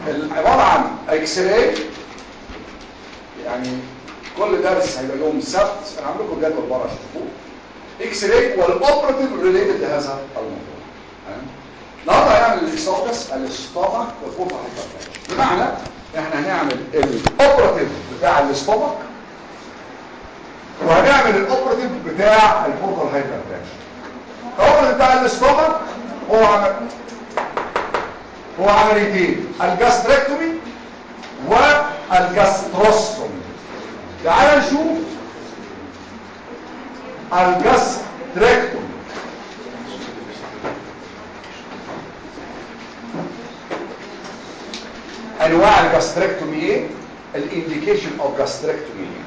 عباره عن اكس راي يعني كل درس هيبقى يوم السبت انا هعمل لكم جدول بره شوفوه اكس راي والاوبراتيف ريليتد لهذا الموضوع تمام النهارده هنعمل الاكسوكس الاستومك والفوفا هايبرتنشن بمعنى احنا هنعمل الاوبراتيف بتاع الاستومك وهنعمل الاوبراتيف بتاع الفوفا هايبرتنشن الاوبراتيف بتاع الاستومك هو عمل هو عمليتين الجاستريكتومي والجاستروستومي تعال نشوف الجاستريكتومي انواع الجاستريكتومي ايه الانديكيشن اوف جاستريكتومي ايه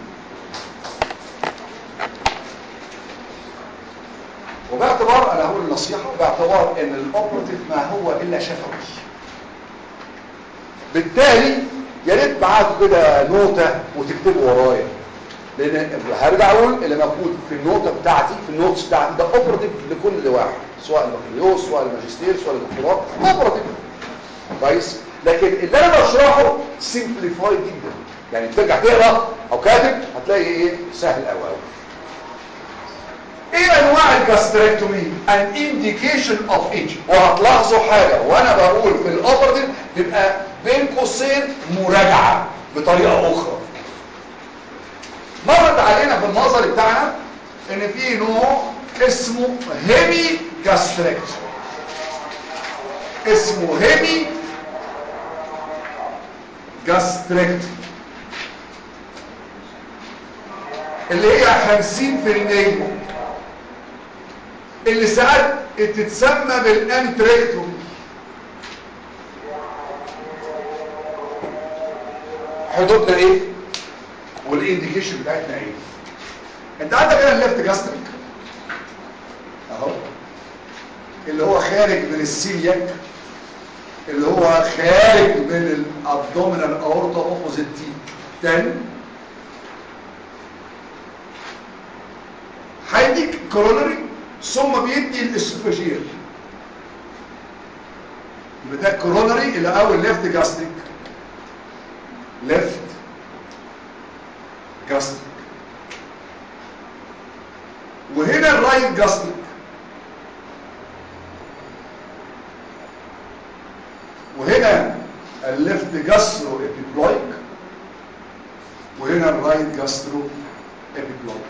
وباعتبار انا هقول النصيحه باعتبار ان الاوبراتيف ما هو الا شفوي بالتالي يا ريت معاكم كده نوته وتكتبوا ورايا لان هرجع اقول اللي موجود في النوته بتاعتي في النوتس بتاعتي ده اوبراتيف لكل واحد سواء البكالوريوس سواء الماجستير سواء الدكتوراه اوبراتيف كويس لكن اللي انا بشرحه سيمبليفايد جدا يعني ترجع تقرا او كاتب هتلاقي ايه سهل قوي قوي ايه انواع الجاستريكتومي ان انديكيشن اوف ايج وهتلاحظوا حاجه وانا بقول في الاوبرتيف بيبقى بين قوسين مراجعه بطريقه اخرى مرت علينا في النظر بتاعنا ان في نوع اسمه هيمي جاستريكتومي اسمه هيمي جاستريكتومي اللي هي 50% اللي ساعات تتسمى بالانتريكتومي حدودنا ايه والانديكيشن بتاعتنا ايه انت عندك هنا الليفت جاستريك اهو اللي هو خارج من السيلياك اللي هو خارج من الابدومينال اورتا اوبوزيت تي 10 هيديك كورونري ثم بيدي الاسوفاجير يبقى ده كورونري اللي اول ليفت جاستريك ليفت جاستريك وهنا الرايت جاستريك وهنا الليفت جاسترو ابيبلويك وهنا الرايت جاسترو ابيبلويك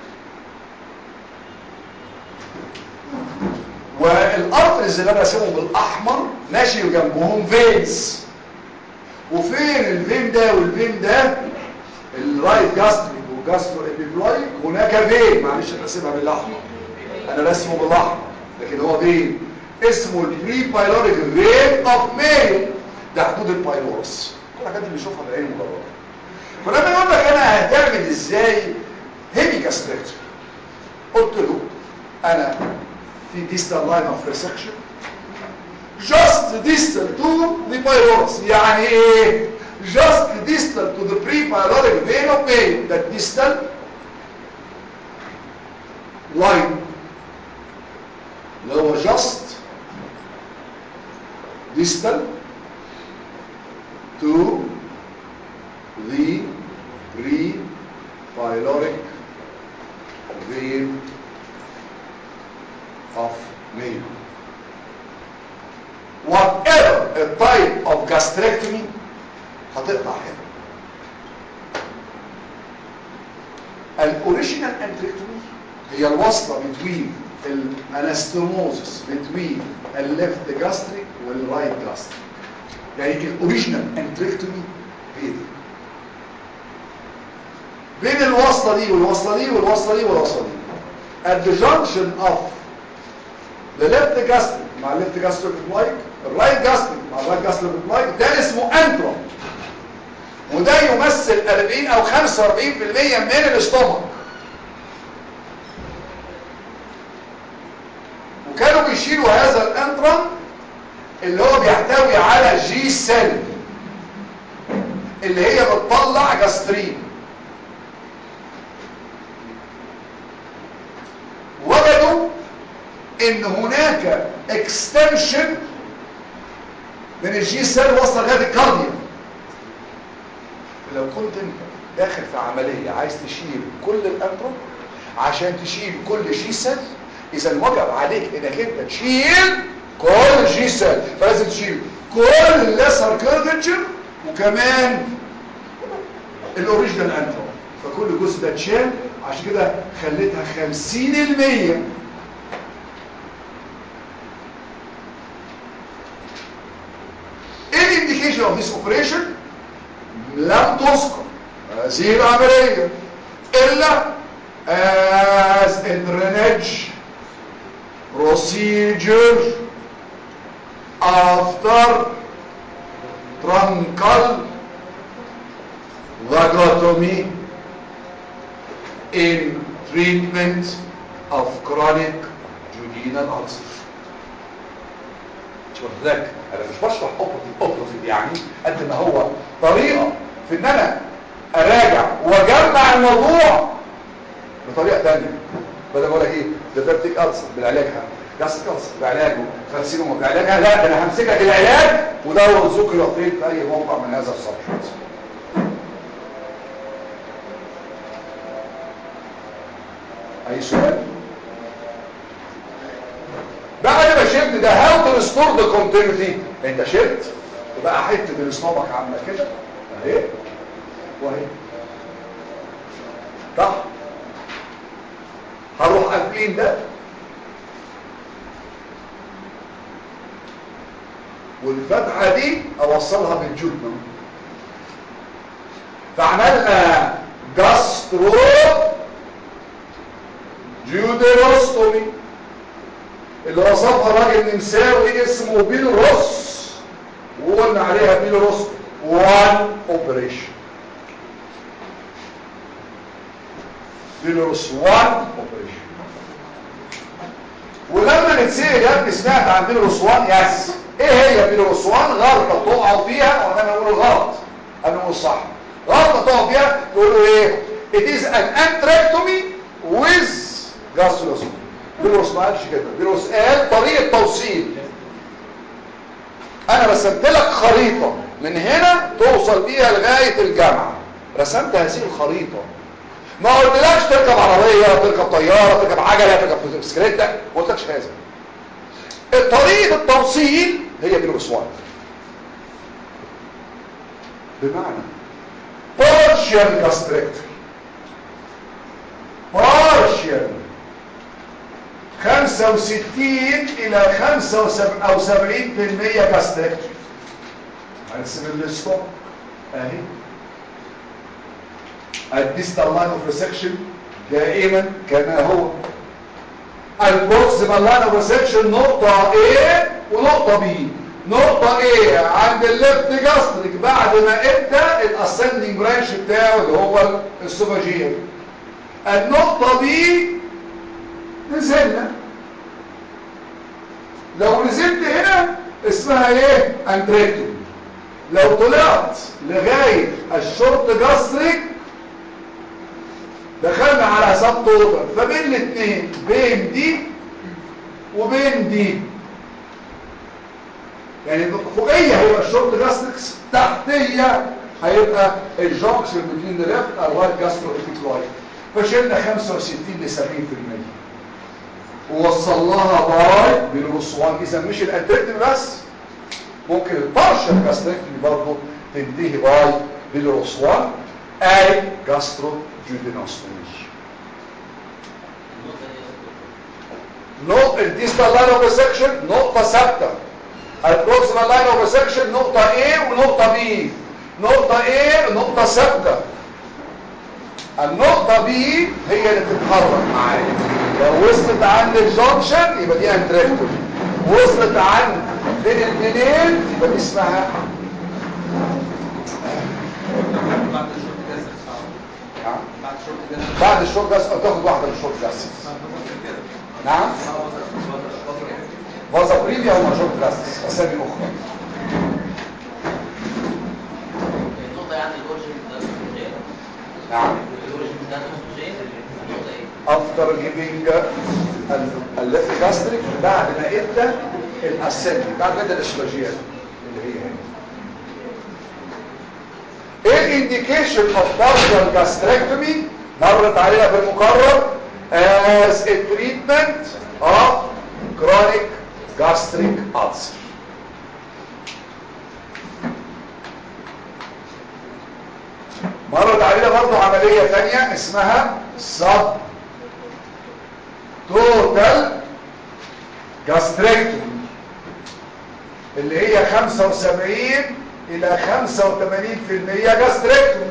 والارترز اللي انا راسمهم بالاحمر ماشي جنبهم فينز وفين الفين ده والفين ده الرايت جاستريك والجاسترو ابيبلويك هناك فين معلش انا راسمها بالاحمر انا راسمه بالاحمر لكن هو فين اسمه البري بايلوريك فين اوف ميل ده حدود البايلورس كل الحاجات اللي بنشوفها بالعين المجرده فلما يقول لك انا هتعمل ازاي هيمي جاستريكتومي قلت له انا في distal line of resection just distal to the pylorus يعني ايه just distal to the pre-pyloric vein of vein that distal line اللي هو just distal to the pre-pyloric vein of male. Whatever a type of gastrectomy هتقطع هنا. الاوريجينال انتريكتومي هي الوصلة between الانستموزس between الليفت جاستريك والرايت جاستريك. يعني الاوريجينال انتريكتومي هي دي. بين الوصلة دي والوصلة دي والوصلة دي والوصلة دي. At the junction of the left gastric مع left gastric لايك الرايت gastric مع الرايت gastric لايك ده اسمه انترا وده يمثل 40 او 45% من الاستومك وكانوا بيشيلوا هذا الانترا اللي هو بيحتوي على جي سيل اللي هي بتطلع جاسترين وجدوا ان هناك اكستنشن من الجي سيل وصل لغايه الكارديا لو كنت انت داخل في عملية عايز تشيل كل الانترا عشان تشيل كل جي سيل اذا وجب عليك انك انت تشيل كل جي سيل فلازم تشيل كل الليسر كيرفتشر وكمان الاوريجينال انترا فكل جزء ده اتشال عشان كده خليتها 50% ايه الانديكيشن اوف ذيس اوبريشن لم تذكر هذه العمليه الا as a drainage procedure after truncal vagotomy in treatment of chronic duodenal ulcer شوف لك انا مش بشرح اوبرتيف اوبرتيف يعني قد ما هو طريقه في ان انا اراجع واجمع الموضوع بطريقه ثانيه بدل ما اقول لك ايه ده بيبتيك ألسر بالعلاجها جاستيك ألسر بعلاجه كارسينوما بعلاجها لا ده انا همسك لك العلاج وده ذكر فين في اي موقع من هذا السبجكت اي سؤال بعد ما شلت ده هاو تو ريستور ذا كونتينيوتي انت شلت وبقى حته الاصابك عامله كده اهي وهي صح هروح قافلين ده والفتحه دي اوصلها بالجبنه فعملنا جاسترو جيوديروستومي اللي وصفها راجل نمساوي اسمه بيلروس وقلنا عليها بيلروس وان اوبريشن بيلروس وان اوبريشن ولما نتسأل يا ابني سمعت عن بيلروس وان يس ايه هي بيلروس وان غلطه تقعوا فيها وانا بقول الغلط انا بقول الصح غلطه تقعوا فيها تقولوا ايه it is an antrectomy with gastroscopy بيلروس ما قالش كده بيلروس قال طريقه توصيل انا رسمت لك خريطه من هنا توصل بيها لغايه الجامعه رسمت هذه الخريطه ما قلتلكش تركب عربيه تركب طياره تركب عجله تركب بسكليت لا ما قلتلكش هذا طريقه التوصيل هي بيلروس وان بمعنى partial gastrectomy partial 65 الى 75 او 70% جاستريكتومي هنقسم الاستوك اهي الديستال لاين اوف ريسكشن دائما كما هو البروكسيمال لاين اوف ريسكشن نقطه A ونقطه B نقطه A عند الليفت جاستريك بعد ما ادى الاسندنج برانش بتاعه اللي هو السوفاجيال النقطه B نزلنا لو نزلت هنا اسمها ايه انتريكتومي لو طلعت لغايه الشورت جاستريك دخلنا على سب توتال فبين الاثنين بين دي وبين دي يعني فوقيه هيبقى الشورت جاستريكس تحتيه هيبقى الجونكشن بين ذا ليفت او رايت جاسترو ابيكلاين فشلنا 65 ل 70% ووصلناها باي بالرسوان اذا مش الانتريكتومي بس ممكن البارشال جاستريكتومي برضه تنتهي باي بالرسوان اي جاسترو جودينوستومي نقطة الديستال لاين اوف سكشن نقطة ثابتة البروكسيمال لاين اوف سكشن نقطة A ونقطة B نقطة A نقطة ثابتة النقطة B هي اللي بتتحرك معايا لو وصلت عند الجونكشن يبقى دي انتريكتومي وصلت عند بين الاثنين يبقى دي اسمها بعد الشورت جاز نعم. بعد الشورت جاز بعد الشورت جاس تاخد واحدة من الشورت جاس نعم فازا بريفيا او شورت جاس اسامي اخرى النقطة يعني الأورجن بتاعت الأكسجين نعم الأورجن بتاعت الأكسجين النقطة إيه؟ افتر جيفينج الليفت جاستريك بعد ما ادى الاسامي بعد ما ادى الاسولوجيات اللي هي هنا ايه الانديكيشن اوف بارشال جاستريكتومي مرت علينا في المقرر as a treatment of chronic gastric ulcer مرت علينا برضو عملية تانية اسمها sub total gastrectomy اللي هي 75 الى 85% جاستريكتومي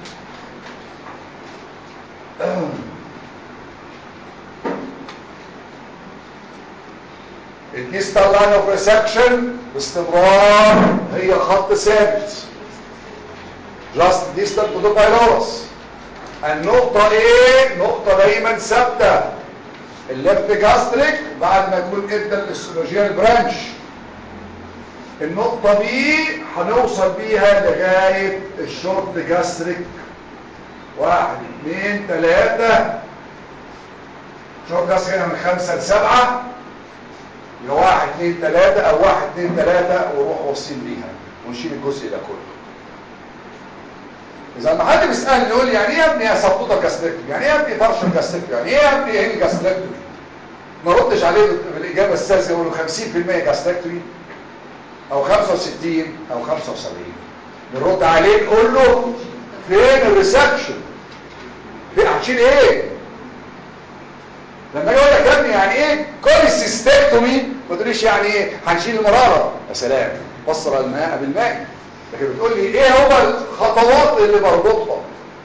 الديستال لاين اوف ريسكشن باستمرار هي خط ثابت جاست ديستال تو ذا بايلورس النقطة ايه؟ نقطة دايما ثابتة الليفت جاستريك بعد ما يكون ادى الاستروجيال برانش النقطة دي هنوصل بيها لغاية الشورت جاستريك واحد اثنين ثلاثة شورت جاستريك من خمسة لسبعة يبقى واحد اثنين ثلاثة او واحد اثنين ثلاثة ونروح واصلين بيها ونشيل الجزء ده كله اذا لما حد بيسالني يقول لي يعني ايه يا ابني يا سبوطه جاستريكتومي يعني ايه يا ابني بارشل جاستريكتومي يعني ايه يا ابني هيني جاستريكتومي ما ردش عليه بالاجابه الساذجه يقول له 50% جاستريكتومي او 65 او 75 نرد عليه نقول له فين الريسكشن فين هتشيل ايه لما يقول لك يا ابني يعني ايه كوليسيستكتومي ما تقوليش يعني ايه هنشيل المراره يا سلام فسر الماء بالماء لكن بتقول لي ايه هو الخطوات اللي بربطها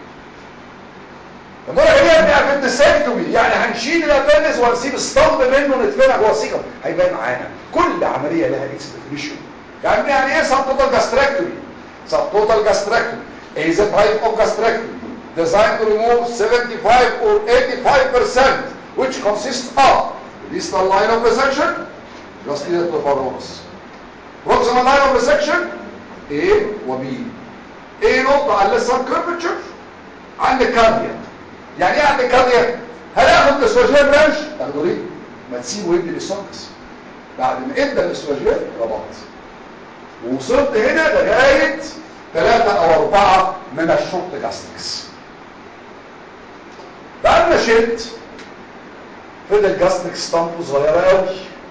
لما اقول لك ايه يا ابني ابندسكتومي يعني هنشيل الابندس ونسيب اسطمب منه ونتفرج وثيقه هيبان معانا كل عمليه لها اكس ديفينيشن يعني يعني ايه سبتوتال جاستريكتومي سبتوتال جاستريكتومي is a type of gastrectomy designed to remove 75 or 85% which consists of the distal line of resection just to the parones proximal line of resection A و B A نقطة على اللسان كيرفتشر عند الكارديا يعني ايه عند الكارديا هل اخد الاستروجين برانش اخده ليه ما تسيبه يدي للسونكس بعد ما ادى الاستروجين ربط ووصلت هنا لغاية ثلاثة او اربعة من الشورت جاستكس بعد ما شلت فضل جاستك ستامب صغيرة قوي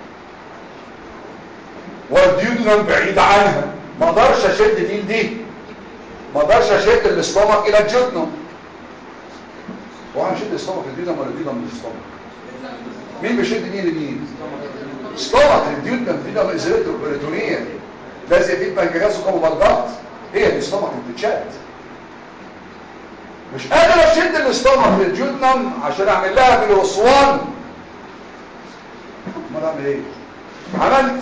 والديودنم بعيد عنها ما اقدرش اشد دي لدي ما اقدرش اشد الاستومك الى الجدنم هو انا اشد الاستومك للديودنم ولا الديودنم للاستومك مين بيشد مين لمين استومك الديودنم دي ده ازالته البريتونيه لازم في بنكرياس وكربوهيدرات هي الاستومك اللي بتتشد مش قادر اشد الاستومك للجدنم عشان اعمل لها بالاسوان امال اعمل ايه عملت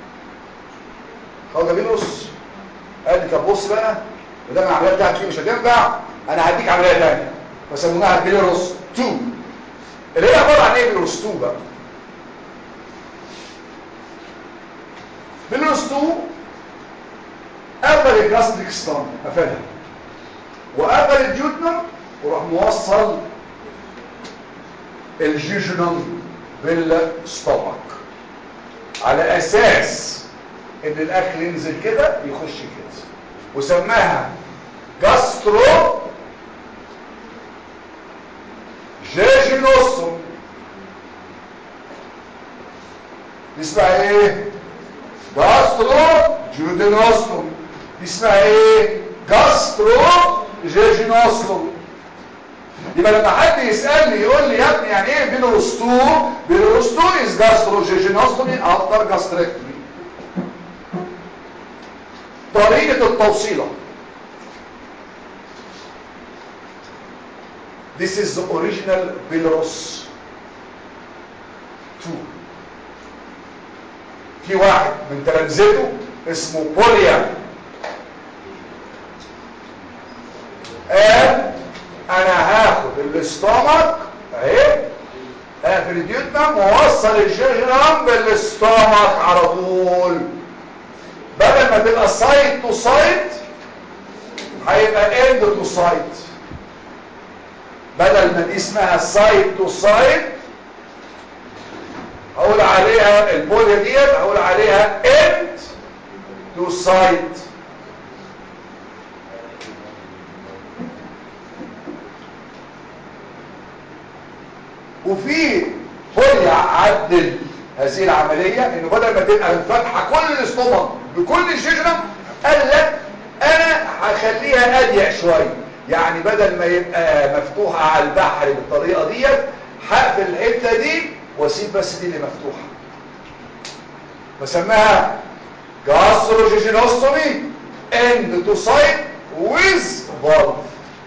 خد بينقص قال لي طب بص بقى وده العمليه بتاعتي مش هتنفع انا هديك عمليه ثانيه فسموها بيلروس 2 اللي هي عباره عن ايه بيلروس 2 بقى بيلروس 2 قبل الجاستريك ستان قفلها وقبل الجيوتنم وراح موصل الجيجنم بالستومك على اساس ان الاكل ينزل كده يخش كده وسماها جاسترو جيجينوستوم اسمها ايه جاسترو جيودينوستوم اسمها ايه جاسترو جيجينوستوم يبقى لما حد يسالني يقول لي يا ابني يعني ايه بيلوروستو بيلوروستو از جاسترو جيجينوستومي افتر جاستريكتومي طريقة التوصيلة This is the original Belarus 2 في واحد من تلامذته اسمه بوليا قال انا هاخد الاستومك اهي اقفل الديوتنم واوصل الجيجنم بالاستومك على طول بدل ما تبقى سايد تو سايد هيبقى اند تو سايد بدل ما دي اسمها سايد تو سايد هقول عليها البوليا ديت هقول عليها اند تو سايد وفي فوليا عدل هذه العملية انه بدل ما تبقى الفتحة كل الاستومك بكل الشجرة قال لك انا هخليها اضيق شوية يعني بدل ما يبقى مفتوحة على البحر بالطريقة ديت هقفل الحتة دي واسيب بس دي اللي مفتوحة بسميها جاستروجيجينوستومي end to site with valve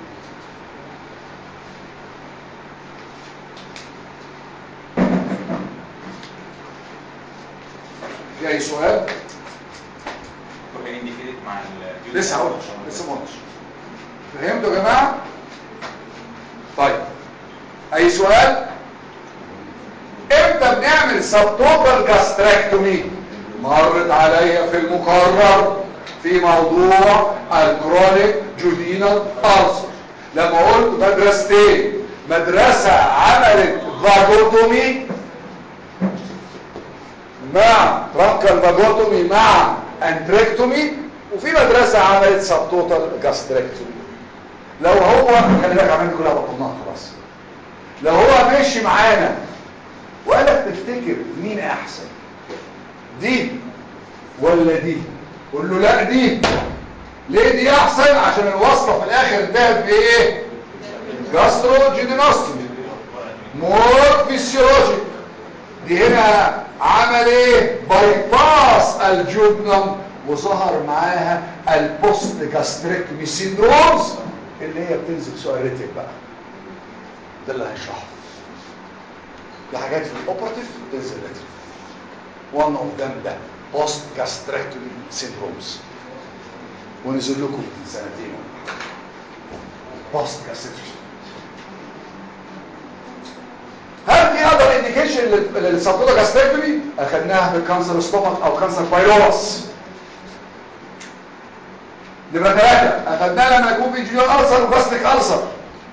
في اي سؤال كل انديكيتد مع ال لسه هقول لسه ما قلتش فهمتوا يا جماعه طيب اي سؤال امتى بنعمل سبتوتال جاستريكتومي مرت عليا في المقرر في موضوع الكرونيك جودينال ألسر لما قلت مدرستين مدرسة عملت فاجوتومي مع ترانكال فاجوتومي مع انتريكتومي وفي مدرسة عملت سبتوتال جاستريكتومي لو هو خلي بالك عملت كلها بطلناها خلاص لو هو ماشي معانا وقال لك تفتكر مين احسن دي ولا دي قول له لا دي ليه دي احسن عشان الوصفه في الاخر انتهت بايه جاستروجينوستومي مور فيسيولوجيك دي هنا عمل ايه باي باس الجبنم وظهر معاها البوست جاستريكمي سيندرومز اللي هي بتنزل سؤال ريتك بقى ده اللي هنشرحه دي حاجات في الاوبراتيف بتنزل ريتك one of them ده post gastrectomy syndromes ونزل لكم من سنتين post gastrectomy هل في اذر انديكيشن للسبتوتا جاستريكتومي اخذناها في كانسر ستومك او كانسر بايلورس نمرة ثلاثة اخذناها لما يكون في جيون ألسر وجاستريك ألسر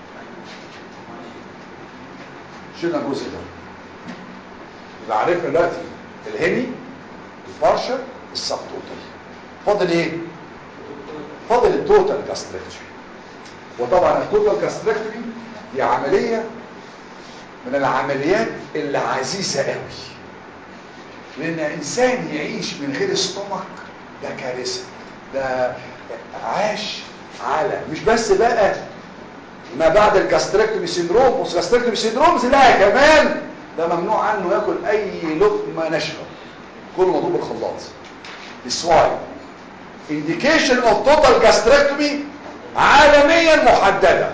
شلنا الجزء ده يبقى عرفنا دلوقتي الهيمي البارشل السبتوتال فاضل ايه فاضل التوتال جاستريكتومي وطبعا التوتال جاستريكتومي دي عملية من العمليات اللي عزيزة قوي لان انسان يعيش من غير استومك ده كارثة ده عاش على مش بس بقى ما بعد الجاستريكتومي سيندروم بوست جاستريكتومي سيندرومز لا كمان ده ممنوع عنه ياكل اي لقمه ناشفه كل مضروب بالخلاط السواي indication of total gastrectomy عالميا محدده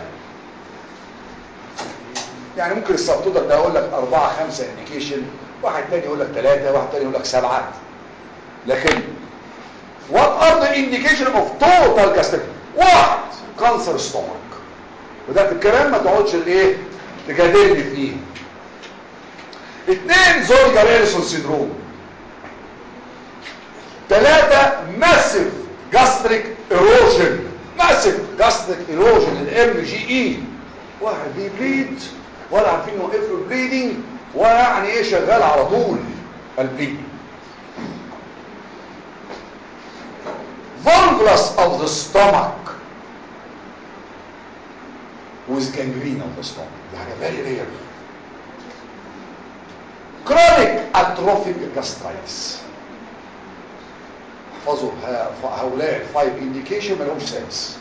يعني ممكن السبتوتر ده اقول لك أربعة خمسة انديكيشن واحد تاني يقول لك ثلاثة واحد تاني يقول لك سبعة لكن what are the indication of total gastrectomy واحد كانسر ستومك وده في الكلام ما تقعدش الايه تجادلني فيه اثنين زولجر اريسون سيندروم ثلاثة ماسيف جاستريك ايروجن ماسيف جاستريك ايروجن الام جي اي واحد بيبليد ولا عارفين نوقف له البليدنج ولا يعني ايه شغال على طول البليد volvulus of the stomach with gangrene of the stomach دي حاجة very rare chronic atrophic gastritis احفظوا هؤلاء الفايف انديكيشن ما لهمش سادس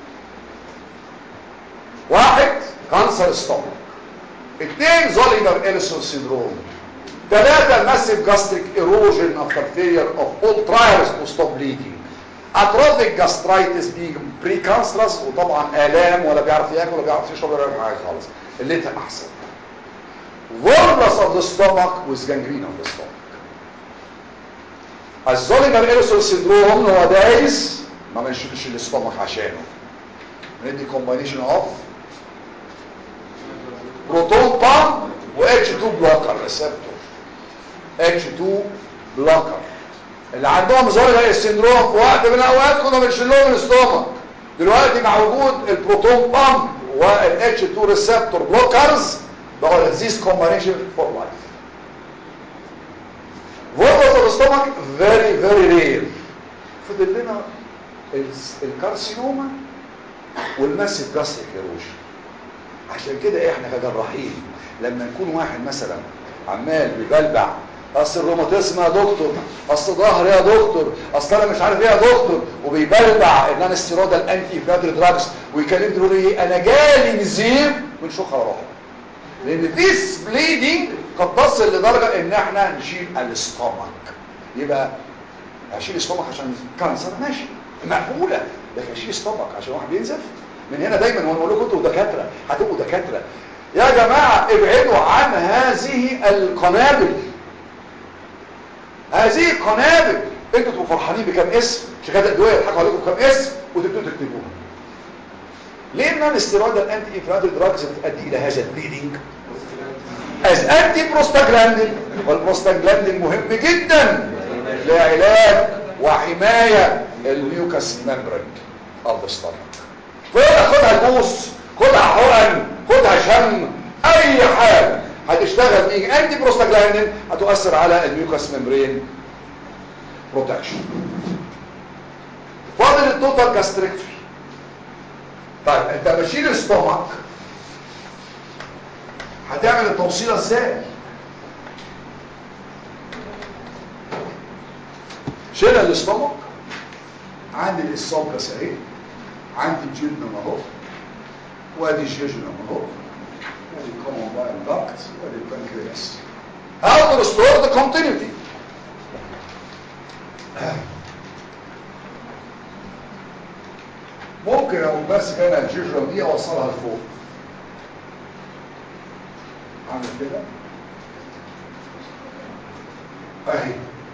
واحد كانسر ستومك اثنين زولينر إليسون سيندروم ثلاثة ماسيف جاستريك ايروجن افتر فيلير اوف اول ترايلز تو ستوب بليدنج اتروفيك جاسترايتس بيجي بري كانسرس وطبعا الام ولا بيعرف ياكل ولا بيعرف يشرب ولا بيعرف حاجه خالص اللي احسن volvulus of the stomach with gangrene of the stomach الزولينر إليسون سيندروم هو دايس ما مش مش الاستومك عشانه ندي كومباينيشن اوف بروتون بامب و H2 بلوكر ريسبتور H2 بلوكر اللي عندهم زولينر السندروم في وقت من الاوقات كنا بنشيل لهم الاستومك دلوقتي مع وجود البروتون بامب وال H2 ريسبتور بلوكرز بقوا this combination for life volvulus of the stomach very very rare فضل لنا الكارسينوما والماسيف جاستريك ايروجن عشان كده احنا كجراحين لما يكون واحد مثلا عمال بيبلبع اصل الروماتيزم يا دكتور اصل ظهر يا دكتور اصل انا مش عارف ايه يا دكتور وبيبلبع النان ستيرويدال انتي فاتري دراجز ويكلمني يقول لي انا جالي نزيف من شخر روحه لان ذيس بليدنج قد تصل لدرجه ان احنا نشيل الاستومك يبقى اشيل استومك عشان كانسر ماشي مقبوله لكن اشيل استومك عشان واحد بينزف من هنا دايما وانا بقول لكم انتوا دكاتره هتبقوا دكاتره يا جماعه ابعدوا عن هذه القنابل هذه القنابل انتوا تبقوا فرحانين بكم اسم شركات الادويه يضحكوا عليكم بكم اسم وتبتدوا تكتبوها ليه النون استيرويدال انتي انفلاماتوري دراجز بتؤدي الى هذا البليدنج از انتي بروستاجلاندين والبروستاجلاندين مهم جدا لعلاج وحمايه الميوكس ممبرين اوف ذا ستومك خدها جوس خدها حقن خدها شم اي حاجه هتشتغل بيه انتي بروستاجلاندين هتؤثر على الميوكس ممبرين بروتكشن فاضل التوتال كاستريكتوري طيب انت بشيل الستومك هتعمل التوصيله ازاي شيل الاستومك عندي الاسوفجس اهي عندي الجلد اهو وادي الجيجنم اهو وادي الكومون بايل داكت وادي البنكرياس how to restore the continuity ممكن اقول بس كان الجيجنم دي اوصلها لفوق عامل كده اهي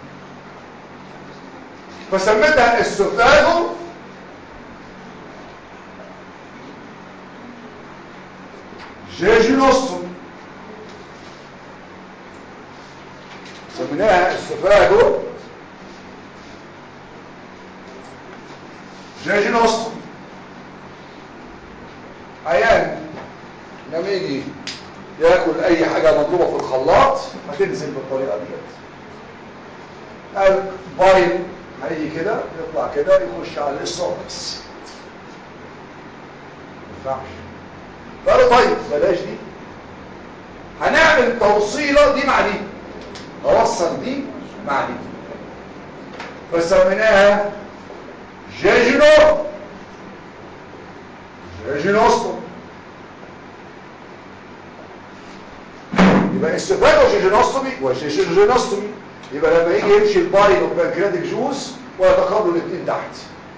فسميتها السفاجو جيجينوستوم سميناها السفاجو جيجينوستوم عيان لما يجي ياكل اي حاجه مضروبه في الخلاط هتنزل بالطريقه ديت البايل هيجي كده يطلع كده يخش على الاسوفكس ما ينفعش قالوا طيب بلاش دي هنعمل توصيله دي مع دي اوصل دي مع دي فسميناها جيجينو جيجينوستوم يبقى استفاده جيجينوستومي وجيجينوستومي يبقى لما يجي يمشي البايل والبنكرياتيك جوز ويتقابلوا الاثنين تحت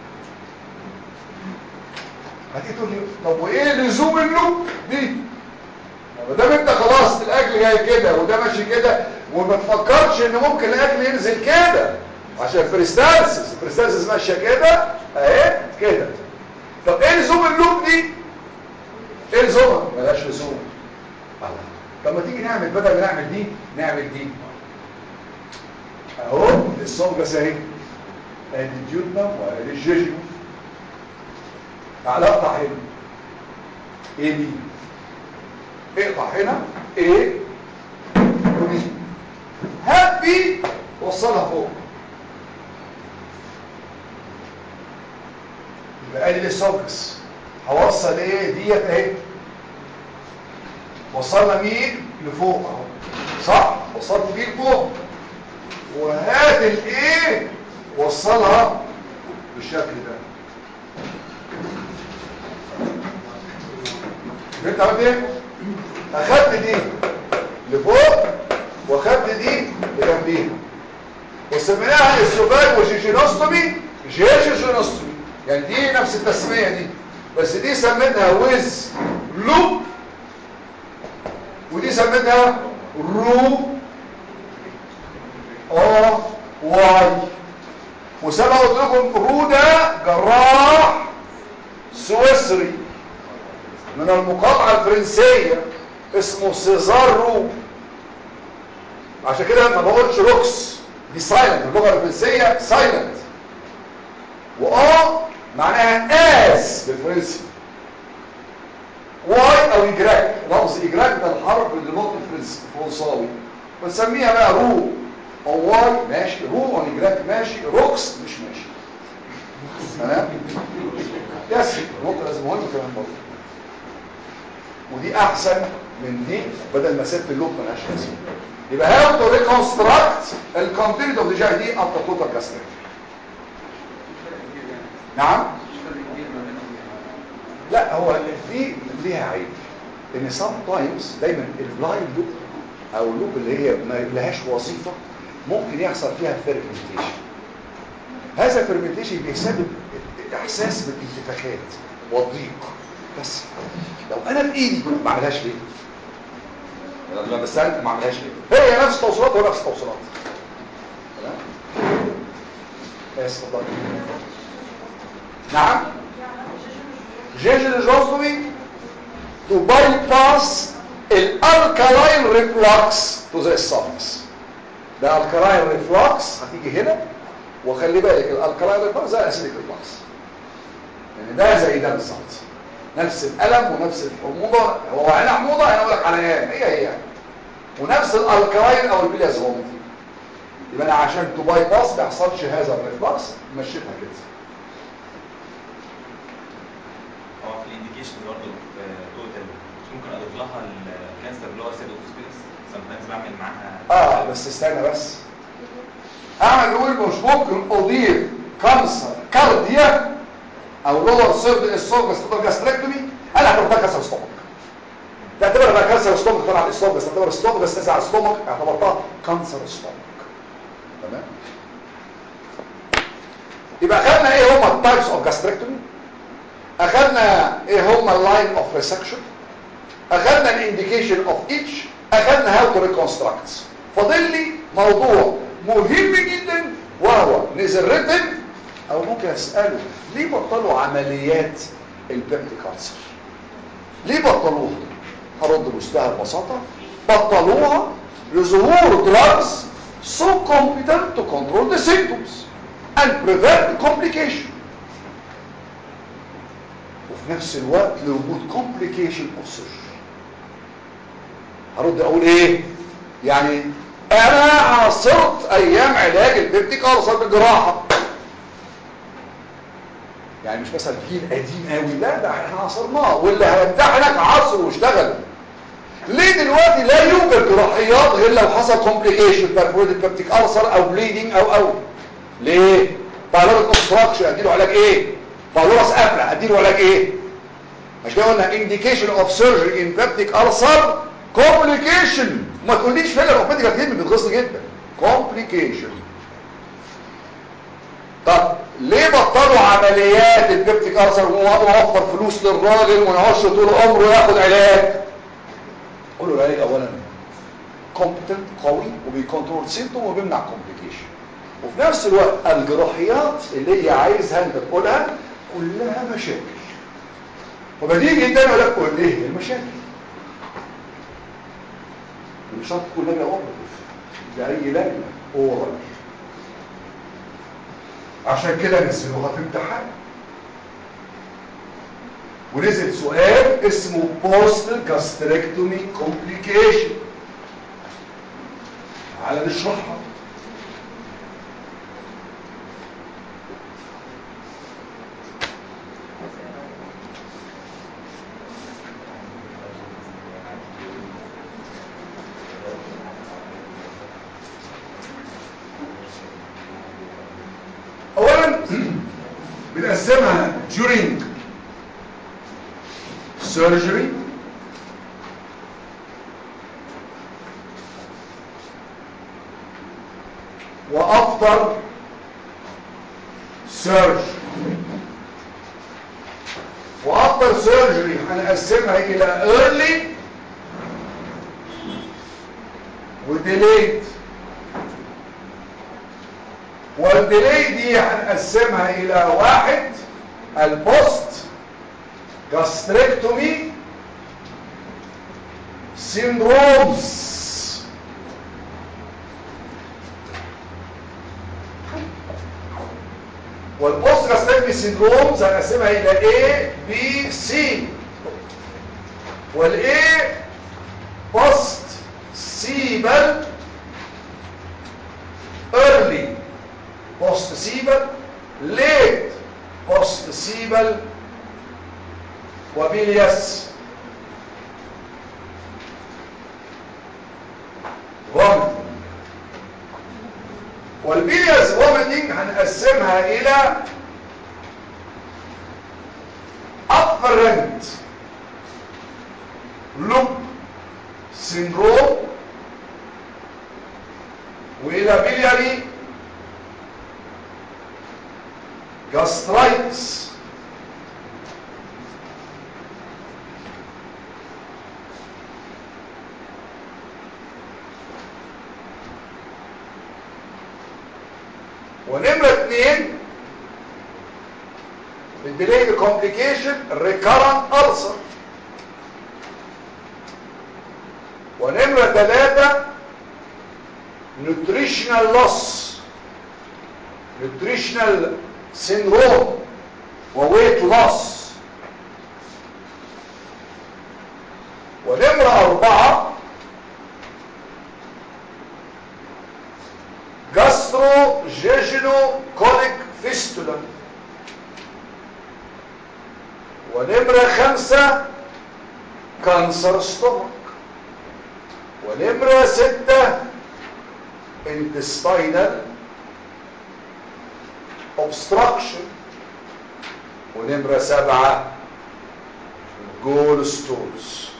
هتيجي تقول لي طب وايه لزوم اللوب دي ما دام انت خلاص الاكل جاي كده وده ماشي كده وما تفكرش ان ممكن الاكل ينزل كده عشان البريستالسيس البريستالسيس ماشيه كده اهي كده طب ايه لزوم اللوب دي ايه لزومها ملهاش لزوم الله طب ما تيجي نعمل بدل ما نعمل دي نعمل دي اهو الصوبجس اهي ادي الديوتنم وادي الجيجيو تعال اقطع هنا ايه دي اقطع هنا ايه ودي هات دي وصلها فوق يبقى ادي الصوبجس هوصل ايه ديت اهي وصلنا مين لفوق اهو صح وصلت دي لفوق وهات الايه وصلها بالشكل ده انت عملت ايه اخدت دي لفوق واخدت دي لجنبيها وسميناها السوباج وجيجينوستومي جيجينوستومي يعني دي نفس التسميه دي بس دي سميتها ويز لوب ودي سميتها رو اه واي وسبق قلت لكم رو ده جراح سويسري من المقاطعة الفرنسية اسمه سيزار رو عشان كده ما بقولش روكس دي سايلنت اللغة الفرنسية سايلنت واه معناها اس بالفرنسي واي او اجراك لفظ اجراك ده الحرف اللي نطق الفرنساوي بنسميها بقى رو او واي ماشي رو اون اجراك ماشي روكس مش ماشي تمام يس النقطه لازم مهمه كمان برضه ودي احسن من دي بدل ما سبت اللوب ملهاش لازمه يبقى هاو تو ريكونستراكت الكونتينيتي اوف ذا جي دي افتر توتال كاستريك نعم لا هو دي ليها عيب ان سام تايمز دايما البلايند لوب او اللوب اللي هي ما لهاش وظيفه ممكن يحصل فيها فيرمنتيشن هذا الفيرمنتيشن بيسبب احساس بالانتفاخات والضيق بس لو انا بايدي ما اعملهاش ليه لما بستنى ما اعملهاش ليه هي نفس التوصيلات هو نفس التوصيلات تمام بس اتفضل نعم جيجل جوزوي to bypass الالكالاين ريفلكس to the esophagus ده الكالاين ريفلكس هتيجي هنا وخلي بالك الالكالاين ريفلكس زي الاسيديك ريفلكس يعني ده زي ده بالظبط نفس الالم ونفس الحموضه هو هنا حموضه انا اقول لك عليان هي هي ونفس الالكالاين او البلياز فوميتنج يبقى انا عشان تو باي باس ما يحصلش هذا الريفلكس مشيتها كده هو في الانديكيشن برضه في توتال مش ممكن اضيف لها الكانسر اللي هو سيد اوفسبيرس سمتايمز بعمل معاها اه بس استنى بس اعمل اقول مش ممكن اضيف كانسر كارديا او لور سيرد السورجس تبقى جاستريكتومي انا اعتبرتها كانسر ستومك تعتبر بقى كانسر ستومك طبعا على الاسوفجس تعتبر السوفجس تسع على الستومك اعتبرتها كانسر ستومك تمام يبقى خدنا ايه هما التايبس اوف جاستريكتومي اخدنا ايه هما اللاين اوف ريسكشن اخدنا الانديكيشن اوف ايتش اخدنا هاو تو ريكونستراكت فاضل لي موضوع مهم جدا وهو نزل ريتم او ممكن اساله ليه بطلوا عمليات البيبتيك كانسر ليه بطلوها هرد بمنتهى البساطه بطلوها لظهور drugs so competent to control the symptoms and prevent complication وفي نفس الوقت لوجود complication of surgery هرد اقول ايه يعني انا عاصرت ايام علاج البيبتيك ألسر بالجراحه يعني مش مثلا جيل قديم قوي لا ده احنا عصرناه واللي هيمتحنك عصر واشتغل ليه دلوقتي لا يوجد جراحيات غير لو حصل كومبليكيشن بيرفوريد بيبتيك ألسر او بليدنج او او ليه بايلوريك اوبستراكشن اديله علاج ايه بايلورس قافله اديله علاج ايه مش كده قلنا indication of surgery in peptic ulcer complication ما تقوليش فيلر اوبيديك هتجيب بتغص جدا complication طب ليه بطلوا عمليات البيبتيك ألسر ووفر فلوس للراجل وما يقعدش طول عمره ياخد علاج قولوا العلاج اولا competent قوي وبيكنترول سيمتوم وبيمنع complication وفي نفس الوقت الجراحيات اللي هي عايزها انت تقولها كلها مشاكل فبديجي جدا يقول لك قول ليه المشاكل مش شرط تكون لجنه اوبرتيف ده اي لجنه اورال عشان كده نزلوها في امتحان ونزل سؤال اسمه بوست جاستريكتومي كومبليكيشن تعالى نشرحها اولا بنقسمها during surgery وافter surgery وافter surgery هنقسمها الى early وديليد والديلي دي هنقسمها الى واحد البوست جاستريكتومي سيندرومز والبوست جاستريكتومي سيندرومز هنقسمها الى A B C والاي بوست سيبل early post سيبل late post سيبل وبيلياس والبيليارز vomiting هنقسمها الى afferent loop syndrome والى biliary gastritis ونمرة اتنين الديليد كومبليكيشن ريكارنت ألسر ونمرة ثلاثة نوتريشنال لوس نوتريشنال سيندروم وويت لوس ونمرة أربعة جاسترو جيجينو كوليك فيستولا ونمرة خمسة كانسر ستومك ونمرة ستة intestinal obstruction ونمرة سبعة جول ستونز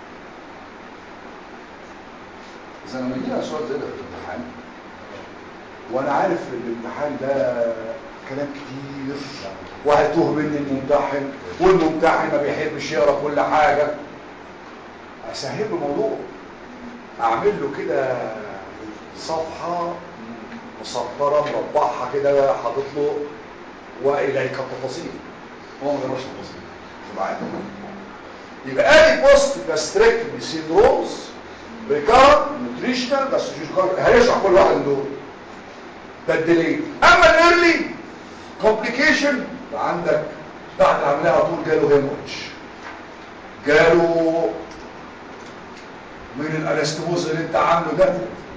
إذا لما يجينا سؤال زي ده في الامتحان وانا عارف ان الامتحان ده كلام كتير وهتوه مني الممتحن والممتحن ما بيحبش يقرا كل حاجه اسهل له الموضوع اعمل له كده صفحه مسطره مربعها كده حاطط له واليك التفاصيل هو ما بيقراش تفاصيل تبقى عارف يبقى ادي بوست جاستريكتومي سيندرومز ريكارد نوتريشنال بس هيشرح كل واحد من دول ده الديلي اما الايرلي كومبليكيشن عندك بعد العمليه على طول جاله هيموريدج جاله من الانستموز اللي انت عامله ده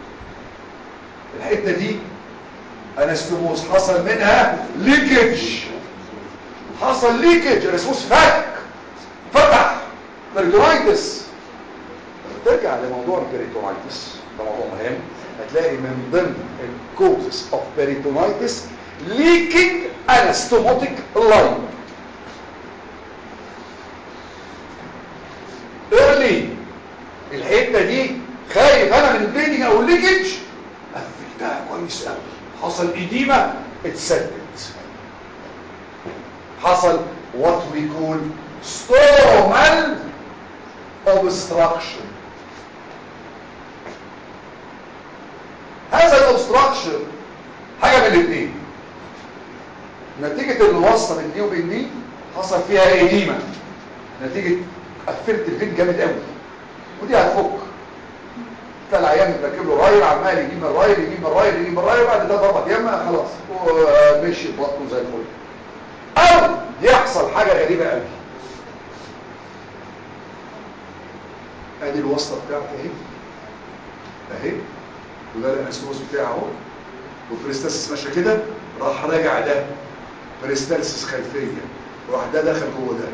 الحته دي انستموز حصل منها ليكج حصل ليكج الانستموز فك فتح بيريتونايتس ترجع لموضوع البيريتونايتس ده موضوع مهم هتلاقي من ضمن الكوزز اوف بيريتونايتس ليكينج انستوموتيك لاين ايرلي الحته دي خايف انا من البليدنج او الليكج قفلتها كويس قوي حصل اديمه اتسدت حصل what we call stomal obstruction هذا الاوبستراكشن حاجه من الاثنين نتيجه الوصله بين دي وبين دي حصل فيها اديمه نتيجه قفلت الفين جامد قوي ودي هتفك تلاقي العيان راكب له رايل عمال يجيب من الرايل يجيب من الرايل يجيب من الرايل بعد ثلاث اربع ايام خلاص ومشي بطنه زي الفل او يحصل حاجه غريبه قوي ادي الوصله بتاعتي اهي اهي وده الانستوز بتاعه اهو والبريستاسيس ماشيه كده راح راجع ده بريستاسيس خلفيه راح ده دخل جوه ده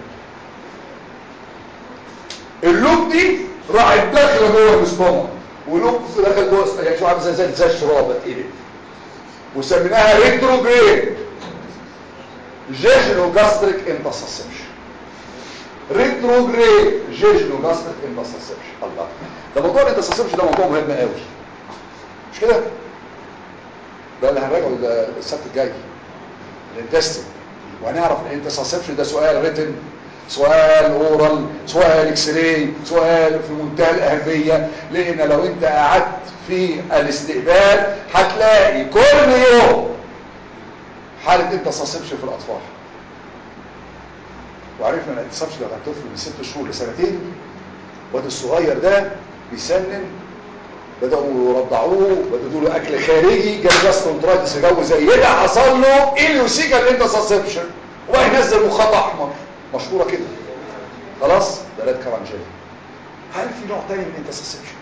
اللوب دي راحت داخله جوه الاستومك ولوب دخل جوه يعني شو عامل زي زي زي الشراب اتقلب وسميناها ريتروجريد جيجنو جاستريك انتسسبشن ريتروجريد جيجنو جاستريك انتسسبشن الله ده موضوع الانتسسبشن ده موضوع مهم قوي مش كده ده اللي هنراجعه السبت الجاي الانتستين وهنعرف الانتسسبشن ده سؤال ريتن سؤال اورال سؤال اكس راي سؤال في منتهى الاهميه لان لو انت قعدت في الاستقبال هتلاقي كل يوم حاله انتسسبشن في الاطفال وعرفنا ان الانتسسبشن ده طفل من ست شهور لسنتين واد الصغير ده بيسنن بدأوا يرضعوه بدأوا له اكل خارجي جاب جاسترونترايتس جو زي ده حصل له اليوسيكال انتسسبشن وهينزل مخاط احمر مشهوره كده خلاص ده ريد كارانجيلا هل في نوع تاني من انتسسبشن